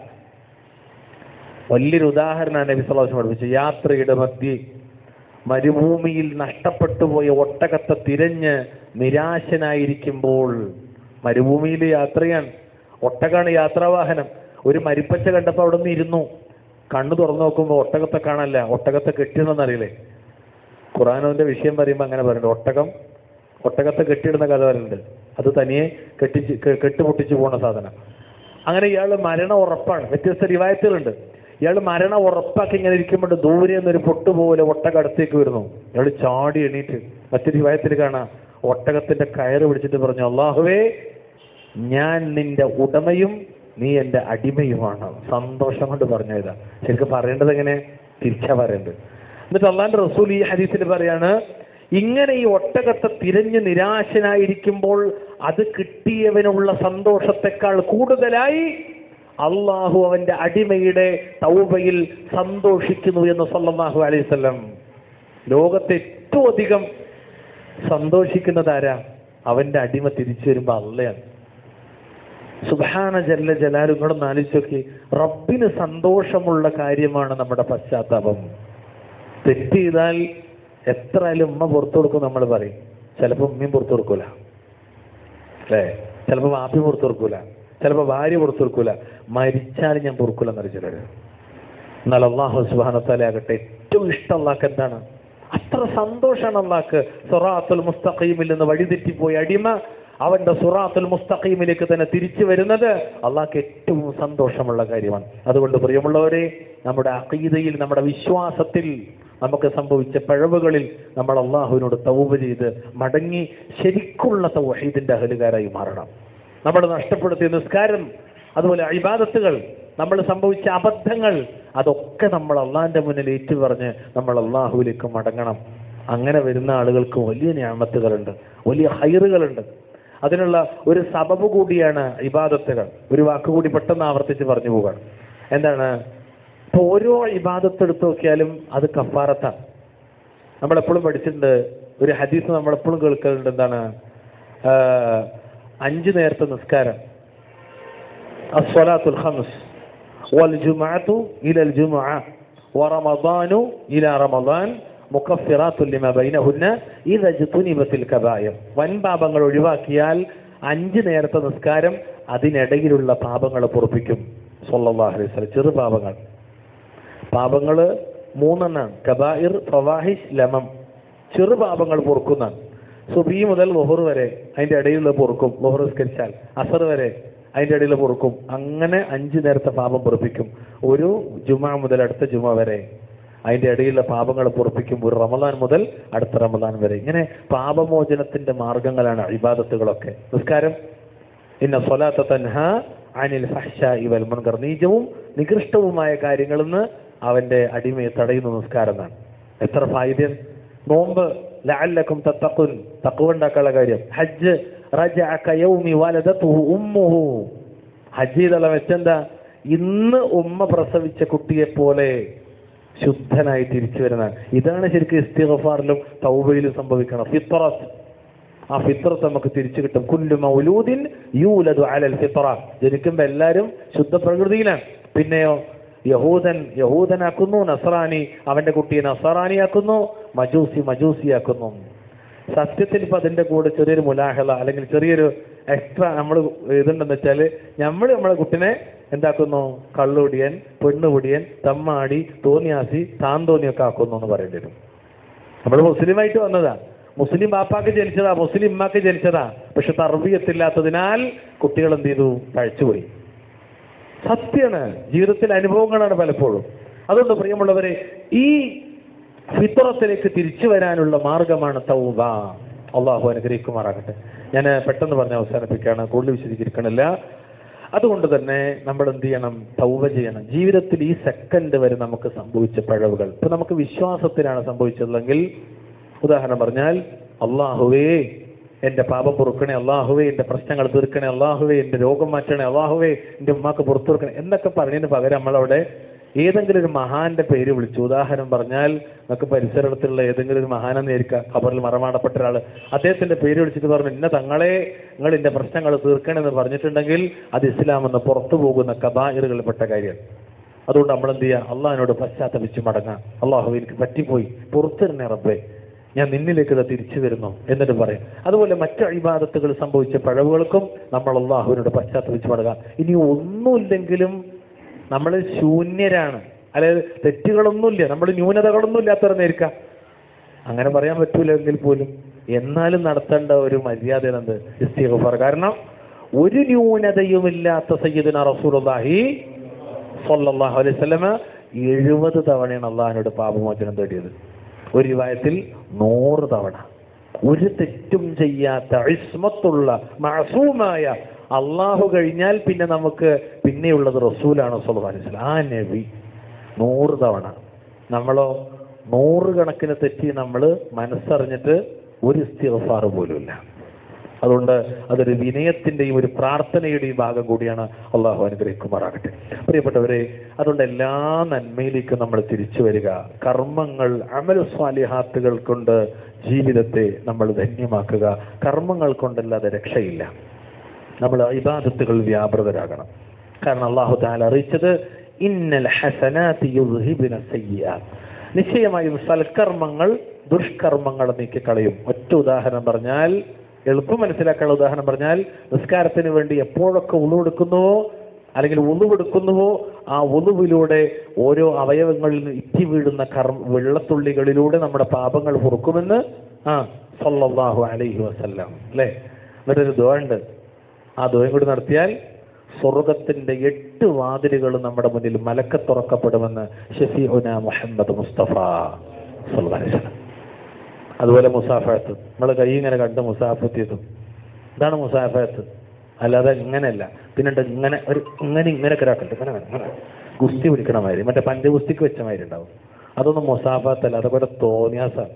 വലിയൊരു ഉദാഹരണമാണ് നബി സ്വലാസ് പഠിപ്പിച്ചത് യാത്രയുടെ മധ്യേ മരുഭൂമിയിൽ നഷ്ടപ്പെട്ടു പോയ ഒട്ടകത്തെ തിരഞ്ഞ് നിരാശനായിരിക്കുമ്പോൾ മരുഭൂമിയിൽ യാത്രയാണ് ഒട്ടകാണ് യാത്രാവാഹനം ഒരു മരിപ്പച്ച കണ്ടപ്പോൾ അവിടെ നിന്ന് ഇരുന്നു കണ്ണു തുറന്നു നോക്കുമ്പോൾ ഒട്ടകത്തെ കാണല്ല ഒട്ടകത്തെ കെട്ടിയിടുന്നറിയില്ലേ ഖുറാനോന്റെ വിഷയം പറയുമ്പോൾ അങ്ങനെ പറയുന്നുണ്ട് ഒട്ടകം ഒട്ടകത്തെ കെട്ടിയിടുന്ന കഥ പറയുന്നുണ്ട് അത് തനിയെ കെട്ടിച്ച് കെ- കെട്ടുപൊട്ടിച്ച് പോണ സാധനം അങ്ങനെ ഇയാൾ മരണം ഉറപ്പാണ് വ്യത്യസ്ത റിവായത്തുകളുണ്ട് ഇയാൾ മരണം ഉറപ്പാക്കി ഇങ്ങനെ ഇരിക്കുമ്പോൾ ദൂരെ നിന്നൊരു പൊട്ട് പോലെ ഒട്ടകം അടുത്തേക്ക് വരുന്നു ഇയാൾ ചാടി എണീറ്റ് മറ്റൊരു റിവായത്തിൽ കാണാം ഒട്ടകത്തിന്റെ കയറ് പിടിച്ചിട്ട് പറഞ്ഞു അള്ളാഹുവേ ഞാൻ നിന്റെ ഉടമയും നീ എൻ്റെ അടിമയുമാണ് സന്തോഷം കൊണ്ട് പറഞ്ഞതാ ശരിക്കും പറയേണ്ടത് എങ്ങനെ തിരിച്ചാ പറയേണ്ടത് എന്നിട്ട് അള്ളാന്റെ റസൂൽ ഈ ഹദീസിൽ പറയാണ് ഇങ്ങനെ ഈ ഒട്ടകത്തെ തിരഞ്ഞ് നിരാശനായിരിക്കുമ്പോൾ അത് കിട്ടിയവനുള്ള സന്തോഷത്തെക്കാൾ കൂടുതലായി അള്ളാഹു അവന്റെ അടിമയുടെ തൗബയിൽ സന്തോഷിക്കുന്നു എന്ന് സല്ലല്ലാഹു അലൈഹി വസല്ലം ലോകത്തെ ഏറ്റവും അധികം സന്തോഷിക്കുന്നത് ആരാ അവന്റെ അടിമ തിരിച്ചു വരുമ്പോ അള്ളയാണ് സുബാന ജല്ല ജലാലുകളും ആലോചിച്ച് നോക്കി റബ്ബിന് സന്തോഷമുള്ള കാര്യമാണ് നമ്മുടെ പശ്ചാത്താപം തെറ്റ് ചെയ്താൽ എത്ര ആയാലും ഉമ്മ പുറത്തു കൊടുക്കും നമ്മൾ പറയും ചിലപ്പോൾ ഉമ്മയും പുറത്തു കൊടുക്കൂല അല്ലേ ചിലപ്പോൾ വാപ്പി പുറത്തു കൊടുക്കൂല ചിലപ്പോൾ ഭാര്യ പുറത്തു കൊടുക്കൂല മരിച്ചാൽ ഞാൻ പൊറുക്കൂല എന്നറിയ ചിലര് എന്നാൽ അള്ളാഹു സുബാനത്താലെ ആകട്ടെ ഏറ്റവും ഇഷ്ടം അള്ളാഹ്ക്ക് എന്താണ് അത്ര സന്തോഷമാണ് അള്ളാഹ്ക്ക് സുറാത്തുൽ മുസ്തഖീമിൽ നിന്ന് വഴിതെറ്റിപ്പോയി അടിമ അവന്റെ സുറാത്തുൽ മുസ്തഖീമിലേക്ക് തന്നെ തിരിച്ചു വരുന്നത് അള്ളാഹ്ക്ക് ഏറ്റവും സന്തോഷമുള്ള കാര്യമാണ് അതുകൊണ്ട് പ്രിയമുള്ളവരെ നമ്മുടെ അഖീദയിൽ നമ്മുടെ വിശ്വാസത്തിൽ നമുക്ക് സംഭവിച്ച പിഴവുകളിൽ നമ്മൾ അള്ളാഹുവിനോട് തൗബ ചെയ്ത് മടങ്ങി ശരിക്കുള്ള തൗഹീദിന്റെ അഹലുകാരായി മാറണം നമ്മൾ നഷ്ടപ്പെടുത്തിയ നിസ്കാരം അതുപോലെ ഇബാദത്തുകൾ നമ്മൾ സംഭവിച്ച അബദ്ധങ്ങൾ അതൊക്കെ നമ്മൾ അള്ളാഹിന്റെ മുന്നിൽ ഏറ്റുപറഞ്ഞ് നമ്മൾ അള്ളാഹുവിലേക്ക് മടങ്ങണം അങ്ങനെ വരുന്ന ആളുകൾക്ക് വലിയ ഞാമത്തുകളുണ്ട് വലിയ ഹൈറുകളുണ്ട് അതിനുള്ള ഒരു സബബ് കൂടിയാണ് ഇബാദത്തുകൾ ഒരു വാക്കുകൂടി പെട്ടെന്ന് ആവർത്തിച്ച് പറഞ്ഞു പോവുകയാണ് എന്താണ് ഇപ്പൊ ഓരോ ഇബാദത്ത് എടുത്തു നോക്കിയാലും അത് കഫാറത്താണ് നമ്മളെപ്പോഴും പഠിച്ചിട്ടുണ്ട് ഒരു ഹദീസ് നമ്മളെപ്പോഴും കേൾക്കലുണ്ട് എന്താണ് ആ, അഞ്ച് നേരത്തെ നിസ്കാരം الصلاة الخمس والجمعة إلى الجمعة ورمضان إلى رمضان മുക്കഫിറാത്തു ലിമ ബൈനഹുന്ന ഇദ ജുതുനിബത്തിൽ കബായർ വൻ പാപങ്ങൾ ഒഴിവാക്കിയാൽ അഞ്ച് നേരത്തെ നിസ്കാരം അതിനിടയിലുള്ള പാപങ്ങൾ പൊറപ്പിക്കും സല്ലല്ലാഹു അലൈഹി വസല്ലം ചെറു പാപങ്ങൾ പാപങ്ങൾ മൂന്നെണ്ണാണ് കബായിർ ഫവാഹിഷ് ലമം ചെറു പാപങ്ങൾ പൊറുക്കുന്നതാണ് സുബി മുതൽ ലൊഹർ വരെ അതിന്റെ ഇടയിലുള്ള പൊറുക്കും ലൊഹർ സ്കരിച്ചാൽ അസർ വരെ അതിന്റെ ഇടയിൽ പൊറുക്കും അങ്ങനെ അഞ്ച് നേരത്തെ പാപം പൊറുപ്പിക്കും ഒരു ജുമ മുതൽ അടുത്ത ജുമ വരെ അതിന്റെ ഇടയിലുള്ള പാപങ്ങൾ പൊറുപ്പിക്കും ഒരു റമദാൻ മുതൽ അടുത്ത റമദാൻ വരെ ഇങ്ങനെ പാപമോചനത്തിന്റെ മാർഗങ്ങളാണ് ഇബാദത്തുകളൊക്കെ നിസ്കാരം ഇന്ന സ്വലാത്ത തൻഹ അനിൽ ഫഹ്ശാഇ വൽ മുൻകർ നീചവും നികൃഷ്ടവുമായ കാര്യങ്ങളിൽ നിന്ന് അവന്റെ അടിമയെ തടയുന്ന നിസ്കാരം എന്നാണ് എത്ര ഫായിദ്യം നോമ്പ് ലഅല്ലക്കും തത്തഖുൻ തഖ്വ ഉണ്ടാക്കാനുള്ള കാര്യം ഹജ്ജ് റജഅ കയൗമി വലദതുഹു ഉമ്മുഹു ഹജ്ജ് ചെയ്തുള്ള വെച്ചെന്താ ഇന്ന് ഉമ്മ പ്രസവിച്ച കുട്ടിയെ പോലെ ശുദ്ധനായി തിരിച്ചു വരുന്നതാണ് ഇതാണ് ശരിക്കും ഇസ്തിഗഫാറിലും തൗബയിലും സംഭവിക്കണം ഫിത്രത്ത് ആ ഫിത്രത്ത് നമുക്ക് തിരിച്ചു കിട്ടും കുല്ലു മൗലൂദിൻ യൂലദു അലൽ ഫിത്ര ജനിക്കുമ്പോൾ എല്ലാവരും ശുദ്ധ പ്രകൃതിയിലാണ് പിന്നെയോ യഹൂദൻ യഹൂദനാക്കുന്നു നസറാനി അവന്റെ കുട്ടിയെ നസറാനിയാക്കുന്നു മജൂസി മജൂസിയാക്കുന്നു സത്യത്തിൽ ഇപ്പൊ അതിന്റെ കൂടെ ചെറിയൊരു മുലാഹള അല്ലെങ്കിൽ ചെറിയൊരു എക്സ്ട്രാ നമ്മൾ ഇതുണ്ടെന്ന് വെച്ചാൽ നമ്മൾ നമ്മളെ കുട്ടിനെ എന്താക്കുന്നു കള്ളുടിയൻ പെണ്ണുപിടിയൻ തമ്മാടി തോന്നിയാസി താന്തോന്നിയൊക്കെ ആക്കുന്നു എന്ന് പറയേണ്ടി വരും നമ്മൾ മുസ്ലിമായിട്ട് വന്നതാ മുസ്ലിം ബാപ്പാക്ക് ജനിച്ചതാ മുസ്ലിം ഉമ്മാക്ക് ജനിച്ചതാ പക്ഷെ തർബീയത്തില്ലാത്തതിനാൽ കുട്ടികൾ എന്ത് ചെയ്തു കഴിച്ചുപോയി സത്യമാണ് ജീവിതത്തിലെ അനുഭവങ്ങളാണ് പലപ്പോഴും അതുകൊണ്ട് പ്രിയമുള്ളവരെ ഈ ഫിത്രത്തിലേക്ക് തിരിച്ചു വരാനുള്ള മാർഗമാണ് തൗബ അള്ളാഹു അനുഗ്രഹിക്കുമാറാകട്ടെ ഞാൻ പെട്ടെന്ന് പറഞ്ഞ് അവസാനിപ്പിക്കുകയാണ് കൂടുതൽ വിശദീകരിക്കണില്ല അതുകൊണ്ട് തന്നെ നമ്മൾ എന്ത് ചെയ്യണം തൗബ ചെയ്യണം ജീവിതത്തിൽ ഈ സെക്കൻഡ് വരെ നമുക്ക് സംഭവിച്ച പിഴവുകൾ ഇപ്പൊ നമുക്ക് വിശ്വാസത്തിലാണ് സംഭവിച്ചതെങ്കിൽ ഉദാഹരണം പറഞ്ഞാൽ അള്ളാഹുവേ എന്റെ പാപം പൊറുക്കണേ അള്ളാഹുവേ എന്റെ പ്രശ്നങ്ങൾ തീർക്കണേ അള്ളാഹുവേ എന്റെ രോഗം മാറ്റണേ അള്ളാഹുവേ എന്റെ ഉമ്മാക്ക് പുറത്തു കൊടുക്കണേ എന്നൊക്കെ പറഞ്ഞതിന് പകരം നമ്മളവിടെ ഏതെങ്കിലും ഒരു മഹാന്റെ പേര് വിളിച്ചു ഉദാഹരണം പറഞ്ഞാൽ നമുക്ക് പരിസരത്തുള്ള ഏതെങ്കിലും ഒരു മഹാനെന്ന് ആയിരിക്കാം ഖബറിൽ മറമാടപ്പെട്ട ഒരാൾ അദ്ദേഹത്തിന്റെ പേര് വിളിച്ചിട്ട് പറഞ്ഞു ഇന്ന തങ്ങളെ നിങ്ങൾ എന്റെ പ്രശ്നങ്ങൾ തീർക്കണമെന്ന് പറഞ്ഞിട്ടുണ്ടെങ്കിൽ അത് ഇസ്ലാം എന്ന് പുറത്തു പോകുന്ന കഥാകൃകളിൽപ്പെട്ട കാര്യമാണ് അതുകൊണ്ട് നമ്മൾ എന്ത് ചെയ്യുക അള്ളാഹിനോട് പശ്ചാത്തപിച്ച് മടങ്ങാം അള്ളാഹു എനിക്ക് പറ്റിപ്പോയി പുറത്തിരുന്നേ റബ്ബേ ഞാൻ നിന്നിലേക്ക് ഇത് തിരിച്ചു വരുന്നു എന്നിട്ട് പറയും അതുപോലെ മറ്റു അഴിബാദത്തുകൾ സംഭവിച്ച പഴവുകൾക്കും നമ്മൾ അള്ളാഹുവിനോട് പശ്ചാത്തപിച്ച് മടങ്ങാം ഇനി ഒന്നുമില്ലെങ്കിലും നമ്മൾ ശൂന്യരാണ് അതായത് തെറ്റുകളൊന്നുമില്ല നമ്മൾ ന്യൂനതകളൊന്നും ഇല്ലാത്തവരെന്നിരിക്കാം അങ്ങനെ പറയാൻ പറ്റൂലെങ്കിൽ പോലും എന്നാലും നടത്തേണ്ട ഒരു മര്യാദ എന്ത് ഇസ്തിഗഫാർ കാരണം ഒരു ന്യൂനതയുമില്ലാത്ത സയ്യിദുന റസൂലുള്ളാഹി സ്വല്ലല്ലാഹു അലൈഹി വസല്ലമ എഴുപത് തവണയാണ് അള്ളാഹിനോട് പാപമോചനം തേടിയത് ഒരു രൂപത്തിൽ നൂറ് തവണ ഒരു തെറ്റും ചെയ്യാത്ത ഇസ്മത്തുള്ള മഅസൂമായ അള്ളാഹു കഴിഞ്ഞാൽ പിന്നെ നമുക്ക് പിന്നെയുള്ളത് റസൂലാണ് സ്വല്ലല്ലാഹു അലൈഹി വസല്ലം ആ നബി നൂറ് തവണ നമ്മളോ നൂറുകണക്കിന് തെറ്റി നമ്മൾ മനസ്സറിഞ്ഞിട്ട് ഒരു ഇസ്തിഗ്ഫാർ പോലുമില്ല അതുകൊണ്ട് അതൊരു വിനയത്തിന്റെയും ഒരു പ്രാർത്ഥനയുടെയും ഭാഗം കൂടിയാണ് അള്ളാഹു അനുഗ്രഹിക്കുമാറാകട്ടെ പ്രിയപ്പെട്ടവരെ അതുകൊണ്ട് എല്ലാ നന്മയിലേക്കും നമ്മൾ തിരിച്ചു വരിക കർമ്മങ്ങൾ അമൽ സ്വാലിഹാത്തുകൾ കൊണ്ട് ജീവിതത്തെ നമ്മൾ ധന്യമാക്കുക കർമ്മങ്ങൾ കൊണ്ടല്ലാതെ രക്ഷയില്ല നമ്മൾ ഇബാദത്തുകൾ വ്യാപൃതരാകണം കാരണം അള്ളാഹു താല അറിയിച്ചത് ഇന്നൽ ഹസനാത്തി യുദ്ഹിബിന സയ്യാത്ത് നിശ്ചയമായും സൽക്കർമ്മങ്ങൾ ദുഷ്കർമ്മങ്ങൾ നീക്കിക്കളയും ഒറ്റ ഉദാഹരണം പറഞ്ഞാൽ എളുപ്പം മനസ്സിലാക്കാനുള്ള ഉദാഹരണം പറഞ്ഞാൽ നിസ്കാരത്തിന് വേണ്ടി എപ്പോഴൊക്കെ ഉളുവെടുക്കുന്നുവോ അല്ലെങ്കിൽ ഉളുവെടുക്കുന്നുവോ ആ ഉളുവിലൂടെ ഓരോ അവയവങ്ങളിൽ നിന്ന് ഇറ്റി വീഴുന്ന കർമ്മ വെള്ളത്തുള്ളികളിലൂടെ നമ്മുടെ പാപങ്ങൾ പൊറുക്കുമെന്ന് ആ സല്ലല്ലാഹു അലൈഹി വസല്ലം അല്ലേ എന്നിട്ടൊരു ദുആ ഉണ്ട് ആ ദുആയും കൂടി നടത്തിയാൽ സ്വർഗത്തിന്റെ എട്ട് വാതിലുകൾ നമ്മുടെ മുന്നിൽ മലക്ക തുറക്കപ്പെടുമെന്ന് ഷഫീഉന മുഹമ്മദ് മുസ്തഫ സല്ലല്ലാഹു അലൈഹി വസല്ലം അതുപോലെ മുസാഫത്ത് നമ്മൾ കൈ ഇങ്ങനെ കണ്ട് മുസാഫത്ത് ചെയ്തു ഇതാണ് മുസാഫത്ത് അല്ലാതെ ഇങ്ങനെയല്ല പിന്നുണ്ട് ഇങ്ങനെ ഒരു ഇങ്ങനെ ഇങ്ങനെ കിരാക്കുണ്ട് ഇങ്ങനെ ഇങ്ങനെ ഗുസ്തി പിടിക്കണ മാതിരി മറ്റേ പഞ്ചഗുസ്തിക്ക് വെച്ച മാതിരി ഉണ്ടാവും അതൊന്നും മുസാഫത്തല്ല അതൊക്കെ ഒരു തോന്നിയാസാണ്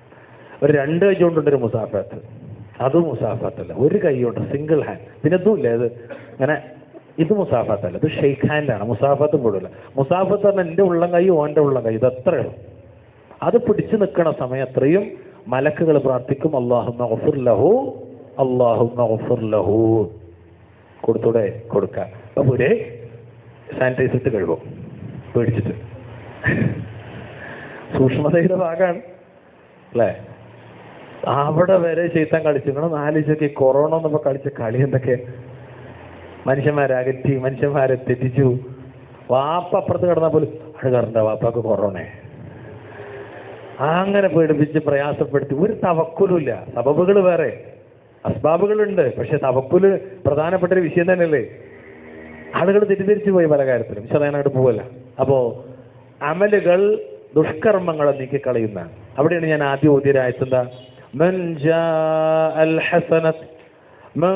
ഒരു രണ്ട് കൈ കൊണ്ടുണ്ടൊരു മുസാഫത്ത് അതും മുസാഫത്തല്ല ഒരു കൈ കൊണ്ട് സിംഗിൾ ഹാൻഡ് പിന്നെ ഇതും ഇല്ല ഇത് ഇങ്ങനെ ഇത് മുസാഫത്തല്ല ഇത് ഷെയ്ക്ക് ഹാൻഡാണ് മുസാഫത്തും കൂടില്ല മുസാഫത്ത് പറഞ്ഞാൽ എൻ്റെ ഉള്ളം കൈ ഓൻ്റെ ഉള്ളം കൈ ഇത് എത്രയാണ് അത് പിടിച്ചു നിൽക്കണ സമയം അത്രയും മലക്കുകൾ പ്രാർത്ഥിക്കും അള്ളാഹു ലഹു അള്ളാഹു ലഹു കൊടുത്തൂടെ കൊടുക്കാം അപ്പൊ ഒരേ സാനിറ്റൈസർ ഇട്ട് കഴുകും പേടിച്ചിട്ട് സൂക്ഷ്മതയുടെ ഭാഗമാണ് അല്ലേ അവിടെ വരെ ചെയ്ത്താൻ കളിച്ചു നിങ്ങൾ നാലിച്ചൊക്കെ കൊറോണ എന്നപ്പോ കളിച്ച കളി എന്തൊക്കെ മനുഷ്യന്മാരെ അകറ്റി മനുഷ്യന്മാരെ തെറ്റിച്ചു വാപ്പ അപ്പുറത്ത് കിടന്ന പോലും അഴുകാറുണ്ട് വാപ്പാക്ക് കൊറോണേ അങ്ങനെ പേടിപ്പിച്ച് പ്രയാസപ്പെടുത്തി ഒരു തവക്കുലുമില്ല സബബുകൾ വേറെ അസ്ബാബുകളുണ്ട് പക്ഷെ തവക്കുല് പ്രധാനപ്പെട്ട ഒരു വിഷയം തന്നെയല്ലേ ആളുകൾ തെറ്റിദ്ധരിച്ചു പോയി പല കാര്യത്തിലും വിശദമായിട്ട് പോവല്ല അപ്പോ അമലുകൾ ദുഷ്കർമ്മങ്ങളെ നീക്കിക്കളയുന്ന അവിടെയാണ് ഞാൻ ആദ്യം ഓദ്യരായത്തെന്താ من جاء الحسنة من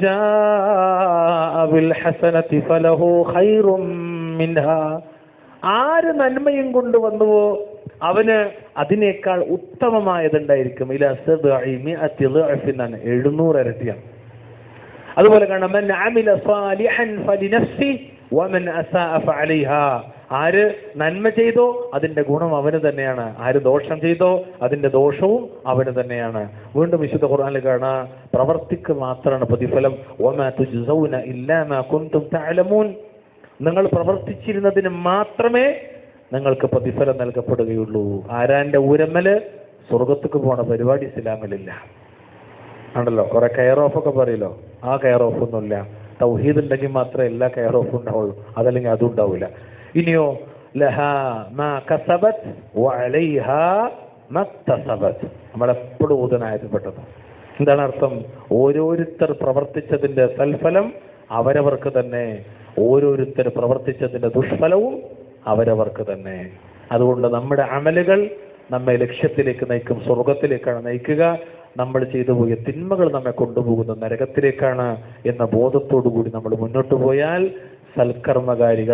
جاء بالحسنة فله خير منها ആര് നന്മയും കൊണ്ടുവന്നുവോ അവന് അതിനേക്കാൾ ഉത്തമമായതുണ്ടായിരിക്കും ഇല സബ്ഇ മിഅത്തി ളിഅഫിൻ എന്നാണ് എഴുന്നൂറ് ഇരട്ടിയാണ് അതുപോലെ കാണാം മൻ അമില സാലിഹൻ ഫലിനഫ്സി വമൻ അസാഅ ഫഅലൈഹാ ആര് നന്മ ചെയ്തോ അതിന്റെ ഗുണം അവന് തന്നെയാണ് ആര് ദോഷം ചെയ്തോ അതിന്റെ ദോഷവും അവന് തന്നെയാണ് വീണ്ടും വിശുദ്ധ ഖുർആനിൽ കാണാ പ്രവർത്തിക്ക് മാത്രമാണ് പ്രതിഫലം വമാ തുജ്സൗന ഇല്ലാ മാ കുൻതും തഅലമൂൻ നിങ്ങൾ പ്രവർത്തിച്ചിരുന്നതിന് മാത്രമേ നിങ്ങൾക്ക് പ്രതിഫലം നൽകപ്പെടുകയുള്ളൂ ആരാന്റെ ഊരമ്മല് സ്വർഗത്തേക്ക് പോണ പരിപാടി ഇസ്ലാമിലില്ല ആണല്ലോ കുറെ കെയർ ഓഫ് ഒക്കെ പറയല്ലോ ആ കെയർ ഓഫ് ഒന്നുമില്ല തൗഹീദ് ഉണ്ടെങ്കിൽ മാത്രമേ എല്ലാ കെയർ ഓഫും ഉണ്ടാവുള്ളൂ അതല്ലെങ്കിൽ അതും ഉണ്ടാവില്ല ഇനിയോ ലഹ മാ കസബത് വഅലൈഹാ മക്തസബത് നമ്മളെപ്പോഴും ഊതനായതിൽപ്പെട്ടത് എന്താണ് അർത്ഥം ഓരോരുത്തർ പ്രവർത്തിച്ചതിന്റെ സൽഫലം അവരവർക്ക് തന്നെ ഓരോരുത്തർ പ്രവർത്തിച്ചതിന്റെ ദുഷ്ഫലവും അവരവർക്ക് തന്നെ അതുകൊണ്ട് നമ്മുടെ അമലുകൾ നമ്മെ ലക്ഷ്യത്തിലേക്ക് നയിക്കും സ്വർഗത്തിലേക്കാണ് നയിക്കുക നമ്മൾ ചെയ്തു പോയ തിന്മകൾ നമ്മെ കൊണ്ടുപോകുന്ന നരകത്തിലേക്കാണ് എന്ന ബോധത്തോടു കൂടി നമ്മൾ മുന്നോട്ട് പോയാൽ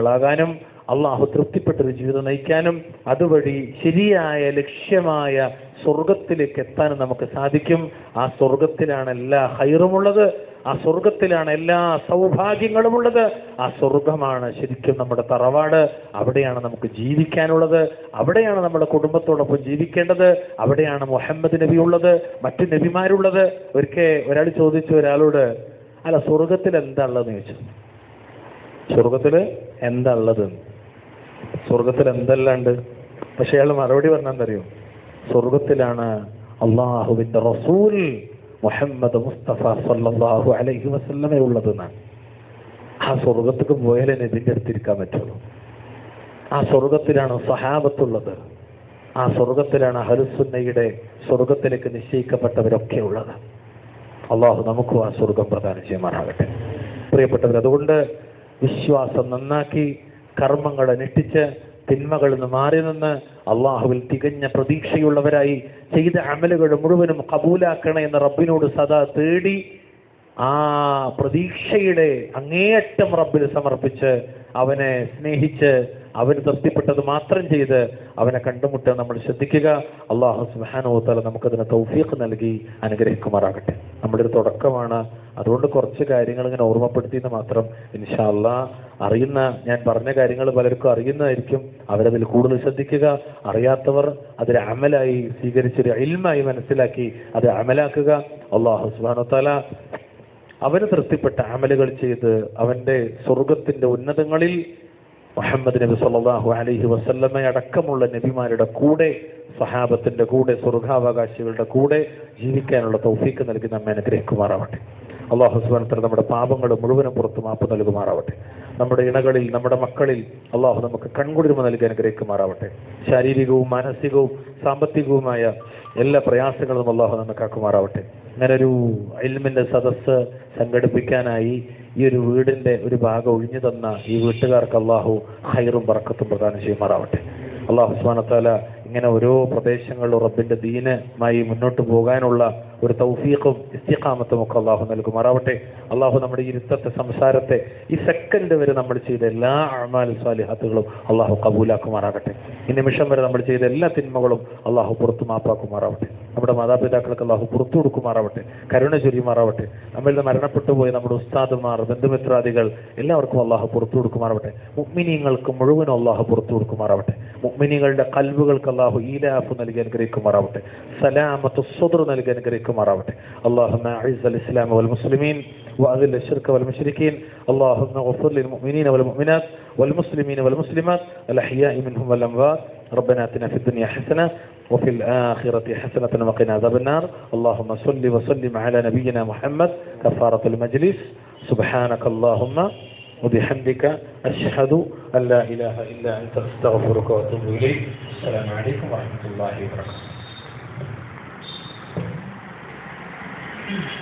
സൽക്കർമ്മകാരികളാകാനും അള്ളാഹു തൃപ്തിപ്പെട്ടൊരു ജീവിതം നയിക്കാനും അതുവഴി ശരിയായ ലക്ഷ്യമായ സ്വർഗത്തിലേക്ക് എത്താൻ നമുക്ക് സാധിക്കും ആ സ്വർഗത്തിലാണ് എല്ലാ ഹൈറുമുള്ളത് ആ സ്വർഗത്തിലാണ് എല്ലാ സൗഭാഗ്യങ്ങളും ഉള്ളത് ആ സ്വർഗമാണ് ശരിക്കും നമ്മുടെ തറവാട് അവിടെയാണ് നമുക്ക് ജീവിക്കാനുള്ളത് അവിടെയാണ് നമ്മുടെ കുടുംബത്തോടൊപ്പം ജീവിക്കേണ്ടത് അവിടെയാണ് മുഹമ്മദ് നബി ഉള്ളത് മറ്റു നബിമാരുള്ളത് ഒരിക്കൽ ഒരാൾ ചോദിച്ചു ഒരാളോട് അല്ല സ്വർഗത്തിൽ എന്താ ഉള്ളതെന്ന് ചോദിച്ചു സ്വർഗത്തിൽ എന്താ ഉള്ളത് സ്വർഗത്തിൽ എന്തെല്ലാണ്ട് പക്ഷെ അയാൾ മറുപടി പറഞ്ഞെന്തറിയോ സ്വർഗത്തിലാണ് അള്ളാഹുവിന്റെ റസൂൽ മുഹമ്മദ് മുസ്തഫ സല്ലല്ലാഹു അലൈഹി വസല്ലമേ ഉള്ളതെന്നാണ് ആ സ്വർഗത്തേക്ക് പോയാലേ ഇതിന്റെ അടുത്തിരിക്കാൻ പറ്റുള്ളൂ ആ സ്വർഗത്തിലാണ് സഹാബത്തുള്ളത് ആ സ്വർഗത്തിലാണ് ഹരുസുന്നയുടെ സ്വർഗത്തിലേക്ക് നിശ്ചയിക്കപ്പെട്ടവരൊക്കെ ഉള്ളത് അള്ളാഹു നമുക്കും ആ സ്വർഗം പ്രദാനം ചെയ്യുമാറാകട്ടെ പ്രിയപ്പെട്ടവർ അതുകൊണ്ട് വിശ്വാസം നന്നാക്കി കർമ്മങ്ങളെ നെട്ടിച്ച് തിന്മകളിൽ നിന്ന് മാറി നിന്ന് അള്ളാഹുവിൽ തികഞ്ഞ പ്രതീക്ഷയുള്ളവരായി ചെയ്ത അമലുകൾ മുഴുവനും കബൂലാക്കണേ എന്ന് റബ്ബിനോട് സദാ തേടി ആ പ്രതീക്ഷയുടെ അങ്ങേയറ്റം റബ്ബിൽ സമർപ്പിച്ച് അവനെ സ്നേഹിച്ച് അവന് തൃപ്തിപ്പെട്ടത് മാത്രം ചെയ്ത് അവനെ കണ്ടുമുട്ടാൻ നമ്മൾ ശ്രദ്ധിക്കുക അള്ളാഹു സുബാനോത്തല നമുക്കതിന് തൗഫീഖ് നൽകി അനുഗ്രഹിക്കുമാറാകട്ടെ നമ്മുടെ ഒരു തുടക്കമാണ് അതുകൊണ്ട് കുറച്ച് കാര്യങ്ങൾ ഇങ്ങനെ ഓർമ്മപ്പെടുത്തിയെന്ന് മാത്രം ഇൻഷാല്ല അറിയുന്ന ഞാൻ പറഞ്ഞ കാര്യങ്ങൾ പലർക്കും അറിയുന്നതായിരിക്കും അവരതിൽ കൂടുതൽ ശ്രദ്ധിക്കുക അറിയാത്തവർ അതിൽ അമലായി സ്വീകരിച്ചൊരു ഇൽമായി മനസ്സിലാക്കി അത് അമലാക്കുക അള്ളാഹു സുബാനോത്തല അവന് തൃപ്തിപ്പെട്ട അമലുകൾ ചെയ്ത് അവന്റെ സ്വർഗത്തിന്റെ ഉന്നതങ്ങളിൽ മുഹമ്മദ് നബി സല്ലല്ലാഹു അലൈഹി വസല്ലമ അടക്കമുള്ള നബിമാരുടെ കൂടെ സഹാബത്തിന്റെ കൂടെ സ്വർഗാവകാശികളുടെ കൂടെ ജീവിക്കാനുള്ള തൗഫീക്ക് നൽകി നമ്മെ അനുഗ്രഹിക്കുമാറാവട്ടെ അള്ളാഹു സുബാനത്തിൽ നമ്മുടെ പാപങ്ങൾ മുഴുവനും പുറത്ത് മാപ്പ് നൽകുമാറാവട്ടെ നമ്മുടെ ഇണകളിൽ നമ്മുടെ മക്കളിൽ അള്ളാഹു നമുക്ക് കൺകുളിർമ നൽകി അനുഗ്രഹിക്കുമാറാവട്ടെ ശാരീരികവും മാനസികവും സാമ്പത്തികവുമായ എല്ലാ പ്രയാസങ്ങളും അള്ളാഹു നമുക്കാക്കുമാറാവട്ടെ അങ്ങനെ ഒരു അയൽമിന്റെ സദസ്സ് സംഘടിപ്പിക്കാനായി ഈ ഒരു വീടിന്റെ ഒരു ഭാഗം ഒഴിഞ്ഞു തന്ന ഈ വീട്ടുകാർക്ക് അള്ളാഹു ഹൈറും പറക്കത്തും പ്രദാനം ചെയ്യുമാറാവട്ടെ അള്ളാഹു സുബാനത്താല ഇങ്ങനെ ഓരോ പ്രദേശങ്ങളിലും റബ്ബിന്റെ ദീനുമായി മുന്നോട്ട് പോകാനുള്ള ഒരു തൗഫീഖും ഇസ്തിഖാമത്തും ഒക്കെ അള്ളാഹു നൽകുമാറാവട്ടെ അള്ളാഹു നമ്മുടെ ഈ ഇരുത്തത്തെ സംസാരത്തെ ഈ സെക്കൻഡ് വരെ നമ്മൾ ചെയ്ത എല്ലാ അമാൽ സ്വാലിഹാത്തുകളും അള്ളാഹു കബൂലാക്കുമാറാകട്ടെ ഈ നിമിഷം വരെ നമ്മൾ ചെയ്ത എല്ലാ തിന്മകളും അള്ളാഹു പുറത്തു മാപ്പാക്കുമാറാവട്ടെ നമ്മുടെ മാതാപിതാക്കൾക്ക് അള്ളാഹു പുറത്തു കൊടുക്കുമാറാവട്ടെ കരുണ ചൊരിയുമാറാവട്ടെ നമ്മളിൽ നിന്ന് മരണപ്പെട്ടു പോയ നമ്മുടെ ഉസ്താദുമാർ ബന്ധുമിത്രാദികൾ എല്ലാവർക്കും അള്ളാഹു പുറത്തു കൊടുക്കുമാറാവട്ടെ മുഗ്മിനീങ്ങൾക്ക് മുഴുവനും അള്ളാഹു പുറത്തു കൊടുക്കുമാറാവട്ടെ മുഗ്മിനികളുടെ കൽബുകൾക്ക് അള്ളാഹു ഈലാഫ് നൽകി അനുഗ്രഹിക്കുമാറാവട്ടെ സലാമത്ത് സുദർ നൽകി അനുഗ്രഹിക്കുമാറാവട്ടെ اللهم اعز الاسلام والمسلمين واذل الشرك والمشركين اللهم اغفر للمؤمنين والمؤمنات والمسلمين والمسلمات الاحياء منهم والاموات ربنا اتنا في الدنيا حسنه وفي الآخرة حسنة وقنا عذاب النار اللهم صل وسلم على نبينا محمد كفارة المجلس سبحانك اللهم وبحمدك أشهد أن لا إله إلا أنت أستغفرك وأتوب إليك السلام عليكم ورحمة الله وبركاته